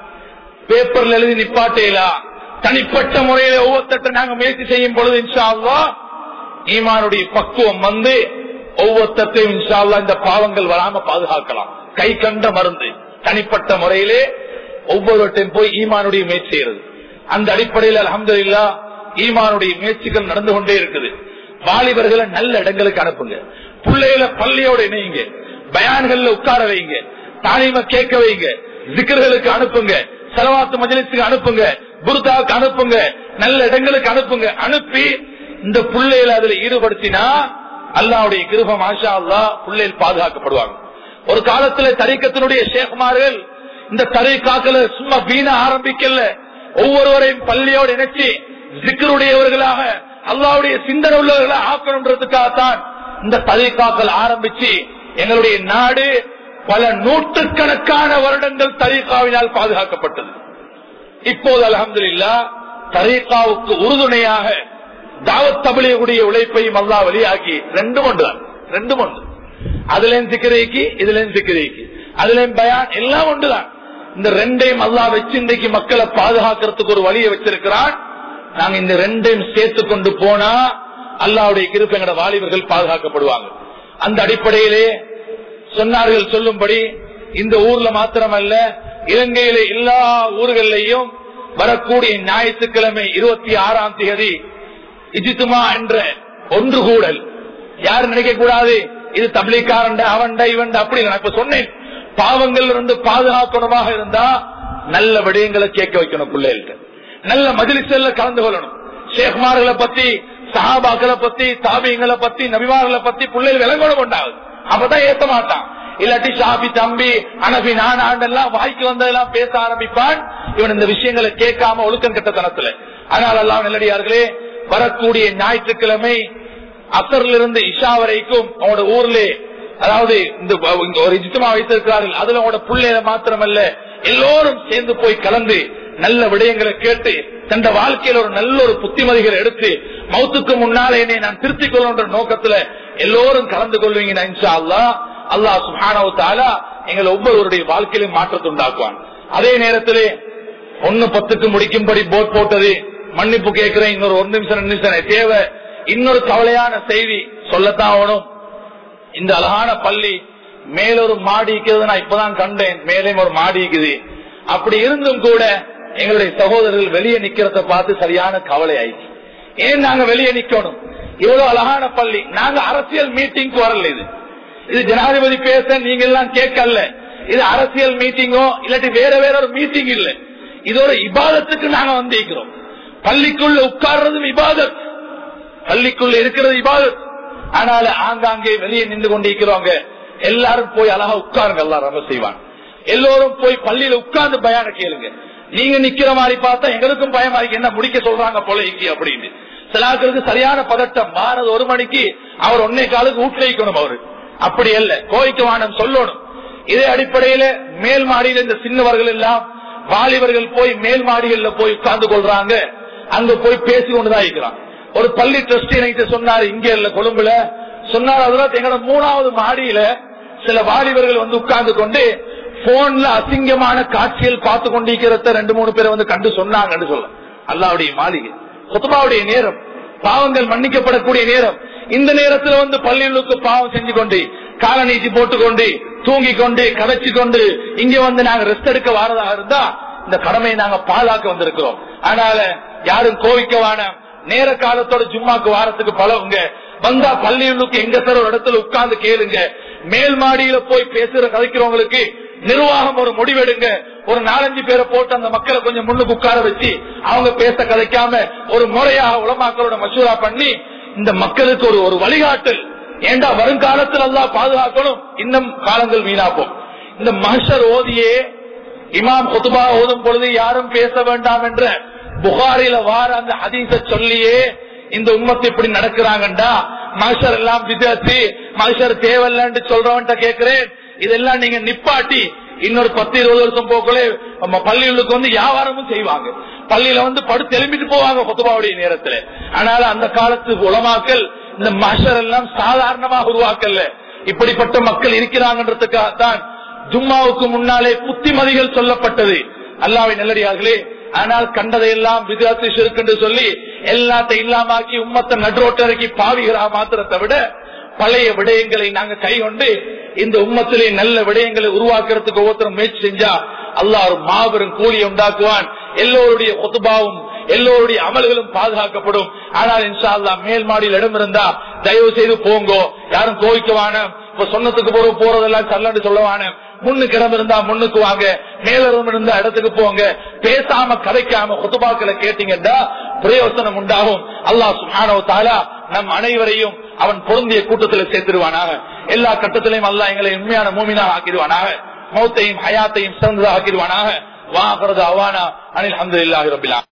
பேப்பர்ல எழுதி நிப்பாட்டேலா தனிப்பட்ட முறையில ஒவ்வொருத்தட்ட நாங்க முயற்சி செய்யும் பொழுது இன்ஷா அல்லாஹ் ஈமானுடைய பக்குவம் வந்து ஒவ்வொருத்தையும் இன்ஷா அல்லாஹ் இந்த பாவங்கள் வராம பாதுகாக்கலாம் கை கண்ட மருந்து தனிப்பட்ட முறையிலே ஒவ்வொருவற்றையும் போய் ஈமானுடைய முயற்சி செய்யறது அந்த அடிப்படையில் அலமதுல்லா ஈமானுடைய முயற்சிகள் நடந்து கொண்டே இருக்குது வாலிபர்களை நல்ல இடங்களுக்கு அனுப்புங்க பிள்ளைகளை பள்ளியோட இணையுங்க பயான்கள்ல உட்கார வைங்க தாலிம கேட்க வைங்க ஜிக்கர்களுக்கு அனுப்புங்க செலவாத்து மஜலிசுக்கு அனுப்புங்க புர்தாவுக்கு அனுப்புங்க நல்ல இடங்களுக்கு அனுப்புங்க அனுப்பி இந்த பிள்ளைகளை அதுல ஈடுபடுத்தினா அல்லாவுடைய கிருபம் ஆஷா அல்லா பிள்ளைகள் பாதுகாக்கப்படுவாங்க ஒரு காலத்துல தரிக்கத்தினுடைய ஷேகுமார்கள் இந்த தரைக்காக்களை சும்மா வீண ஆரம்பிக்கல ஒவ்வொருவரையும் பள்ளியோடு இணைச்சி சிக்கருடையவர்களாக அல்லாவுடைய சிந்தனை உள்ளவர்களாக ஆக்கணுன்றதுக்காகத்தான் இந்த தரைக்காக்கள் ஆரம்பிச்சு எங்களுடைய நாடு பல நூற்றுக்கணக்கான வருடங்கள் தரீகாவினால் பாதுகாக்கப்பட்டது இப்போது அலமதுல்லா தரீகாவுக்கு உறுதுணையாக தாவத் தபிலியக்கூடிய உழைப்பையும் அல்லா வெளியாக்கி ரெண்டும் ஒன்றுதான் ரெண்டும் ஒன்று அதுலயும் சிக்கிரைக்கு இதுலயும் சிக்கிரைக்கு அதுலயும் பயான் எல்லாம் ஒன்றுதான் இந்த ரெண்டையும் அல்லா வச்சு இன்றைக்கு மக்களை பாதுகாக்கிறதுக்கு ஒரு வழியை வச்சிருக்கிறான் நாங்க இந்த ரெண்டையும் சேர்த்து கொண்டு போனா அல்லாவுடைய கிருப்ப எங்கட வாலிபர்கள் பாதுகாக்கப்படுவாங்க அந்த அடிப்படையிலே சொன்னார்கள் சொல்லும்படி இந்த ஊர்ல மாத்திரமல்ல இலங்கையில எல்லா ஊர்களையும் வரக்கூடிய ஞாயிற்றுக்கிழமை இருபத்தி ஆறாம் தேதி இஜித்துமா என்ற ஒன்று கூடல் யாரும் நினைக்க கூடாது இது தபிலிக்காரண்ட அவன்ட இவன்ட அப்படி நான் இப்ப சொன்னேன் பாவங்கள் இருந்து பாதுகாக்கணுமாக இருந்தா நல்ல விடயங்களை கேட்க வைக்கணும் பிள்ளைகள்கிட்ட நல்ல மதிலிசல்ல கலந்து கொள்ளணும் ஷேக்மார்களை பத்தி சஹாபாக்களை பத்தி தாபியங்களை பத்தி நபிமார்களை பத்தி பிள்ளைகள் விளங்கணும் உண்டாகுது அப்பதான் ஏத்த மாட்டான் இல்லாட்டி ஷாபி தம்பி அனபி நானாண்டெல்லாம் வாய்க்கு வந்ததெல்லாம் பேச ஆரம்பிப்பான் இவன் இந்த விஷயங்களை கேட்காம ஒழுக்கம் கெட்ட தனத்துல அதனால எல்லாம் நல்லடியார்களே வரக்கூடிய ஞாயிற்றுக்கிழமை அசர்ல இருந்து இஷா வரைக்கும் அவனோட ஊர்ல அதாவது இந்த ஒரு இஜித்தமா வைத்திருக்கிறார்கள் அதுல அவனோட பிள்ளைய மாத்திரமல்ல எல்லோரும் சேர்ந்து போய் கலந்து நல்ல விடயங்களை கேட்டு தந்த வாழ்க்கையில ஒரு நல்ல ஒரு புத்திமதிகளை எடுத்து மௌத்துக்கு முன்னாலே என்னை நான் திருத்திக் கொள்ளுன்ற நோக்கத்துல எல்லோரும் கலந்து கொள்வீங்க இன்ஷா அல்லா அல்லாஹ் சுஹானவு தாலா எங்களை ஒவ்வொருவருடைய வாழ்க்கையிலும் மாற்றத்தை உண்டாக்குவான் அதே நேரத்திலே ஒன்னு பத்துக்கு முடிக்கும்படி போட் போட்டது மன்னிப்பு கேட்கிறேன் இன்னொரு ஒரு நிமிஷம் ரெண்டு நிமிஷம் தேவை இன்னொரு கவலையான செய்தி சொல்லத்தான் ஆகணும் இந்த அழகான பள்ளி மேலொரு மாடி இருக்கிறது நான் இப்பதான் கண்டேன் மேலே ஒரு மாடி இருக்குது அப்படி இருந்தும் கூட எங்களுடைய சகோதரர்கள் வெளியே நிக்கிறத பார்த்து சரியான கவலை ஆயிடுச்சு ஏன் நாங்க வெளியே நிக்கணும் இவ்வளவு அழகான பள்ளி நாங்க அரசியல் மீட்டிங்க்கு வரல இது இது ஜனாதிபதி பேச நீங்க எல்லாம் கேட்கல இது அரசியல் மீட்டிங்கோ இல்லாட்டி வேற வேற ஒரு மீட்டிங் இல்ல இது ஒரு இபாதத்துக்கு நாங்க வந்திருக்கிறோம் பள்ளிக்குள்ள உட்கார்றதும் இபாதத் பள்ளிக்குள்ள இருக்கிறது இபாதத் ஆனால ஆங்காங்கே வெளியே நின்று கொண்டிருக்கிறவங்க எல்லாரும் போய் அழகா உட்காருங்க எல்லாம் ரொம்ப செய்வாங்க எல்லோரும் போய் பள்ளியில உட்கார்ந்து பயான கேளுங்க நீங்க நிக்கிற மாதிரி பார்த்தா எங்களுக்கும் பயமா இருக்கு என்ன முடிக்க சொல்றாங்க பொழைக்கு அப்படின்னு சிலாக்களுக்கு சரியான பதட்டம் மாறது ஒரு மணிக்கு அவர் ஒன்னே காலுக்கு ஊட்லிக்கணும் அவரு அப்படி அல்ல கோய்க்கு வானம் சொல்லணும் இதே அடிப்படையில மேல் மாடியில இந்த சின்னவர்கள் எல்லாம் வாலிபர்கள் போய் மேல் மாடிகள்ல போய் உட்கார்ந்து கொள்றாங்க அங்க போய் பேசி கொண்டுதான் இருக்கிறான் ஒரு பள்ளி ட்ரஸ்டி எனக்கு சொன்னாரு இங்க இல்ல கொழும்புல சொன்னார் அதெல்லாம் எங்களோட மூணாவது மாடியில சில வாலிபர்கள் வந்து உட்கார்ந்து கொண்டு போன்ல அசிங்கமான காட்சிகள் பார்த்து கொண்டிருக்கிறத ரெண்டு மூணு பேரை வந்து கண்டு சொன்னாங்கன்னு சொல்ல அல்லாவுடைய மாளிகை குத்துபாவுடைய நேரம் பாவங்கள் மன்னிக்கப்படக்கூடிய நேரம் இந்த நேரத்துல வந்து பள்ளிகளுக்கு பாவம் செஞ்சு கொண்டு கால நீச்சி போட்டுக்கொண்டு தூங்கி கொண்டு கதைச்சு கொண்டு இங்க வந்து நாங்க ரெஸ்ட் எடுக்க வாரதாக இருந்தா இந்த கடமையை நாங்க பாலாக்க வந்திருக்கிறோம் அதனால யாரும் கோவிக்கவான நேர காலத்தோட ஜும்மாக்கு வாரத்துக்கு பழகுங்க வந்தா பள்ளிகளுக்கு எங்க சார் ஒரு இடத்துல உட்கார்ந்து கேளுங்க மேல் மாடியில போய் பேசுற கதைக்கிறவங்களுக்கு நிர்வாகம் ஒரு முடிவெடுங்க ஒரு நாலஞ்சு பேரை போட்டு அந்த மக்களை கொஞ்சம் முன்னுக்கு உட்கார வச்சு அவங்க பேச கதைக்காம ஒரு முறையாக உலமாக்களோட மசூரா பண்ணி இந்த மக்களுக்கு ஒரு ஒரு வழிகாட்டல் ஏண்டா வருங்காலத்தில் எல்லாம் பாதுகாக்கணும் இன்னும் காலங்கள் வீணாப்போம் இந்த மஹர் ஓதியே இமாம் குத்துபா ஓதும் பொழுது யாரும் பேச வேண்டாம் என்ற புகாரில வார அந்த ஹதீச சொல்லியே இந்த உண்மத்தை இப்படி நடக்கிறாங்கண்டா மகசர் எல்லாம் விதாச்சு மகசர் தேவையில்லன்னு சொல்றவன்ட்ட கேட்கிறேன் இதெல்லாம் நீங்க நிப்பாட்டி இன்னொரு பத்து இருபது வருஷம் போக்குள்ள நம்ம பள்ளிகளுக்கு வந்து வியாபாரமும் செய்வாங்க பள்ளியில வந்து படுத்து எழுப்பிட்டு போவாங்க கொத்துபாவுடைய நேரத்துல ஆனால அந்த காலத்து உலமாக்கல் இந்த மஷர் எல்லாம் சாதாரணமாக உருவாக்கல்ல இப்படிப்பட்ட மக்கள் இருக்கிறாங்கன்றதுக்காகத்தான் ஜும்மாவுக்கு முன்னாலே புத்திமதிகள் சொல்லப்பட்டது அல்லாவை நல்லடியார்களே ஆனால் கண்டதையெல்லாம் விதாத்து சிறுக்கு சொல்லி எல்லாத்தையும் இல்லாமாக்கி உம்மத்தை நடுரோட்டிறக்கி பாவிகிறா மாத்திரத்தை விட பழைய விடயங்களை நாங்க கைகொண்டு இந்த உம்மத்திலே நல்ல விடயங்களை உருவாக்குறதுக்கு ஒவ்வொருத்தரும் முயற்சி செஞ்சா அல்லாஹ் ஒரு மாபெரும் கூலியை உண்டாக்குவான் எல்லோருடைய கொத்துபாவும் எல்லோருடைய அமல்களும் பாதுகாக்கப்படும் ஆனால் இன்ஷா அல்லா மேல் மாடியில் இடம் இருந்தா தயவு செய்து போங்கோ யாரும் கோவிக்கவான இப்ப சொன்னதுக்கு போற போறதெல்லாம் சல்லன்னு சொல்லவான முன்னுக்கு இடம் இருந்தா முன்னுக்கு வாங்க மேலிடம் இருந்தா இடத்துக்கு போங்க பேசாம கதைக்காம கொத்துபாக்களை கேட்டீங்கன்னா பிரயோசனம் உண்டாகும் அல்லாஹ் சுஹானோ தாலா நம் அனைவரையும் அவன் பொருந்திய கூட்டத்தில் சேர்த்திருவானாக எல்லா கட்டத்திலையும் அல்லாஹ் எங்களை உண்மையான மூமினாக ஆக்கிடுவானாக மௌத்தையும் ஹயாத்தையும் சிறந்ததாக ஆக்கிடுவானாக வாகிறது அவானா அனில் அஹமது இல்லாஹி ரபிலா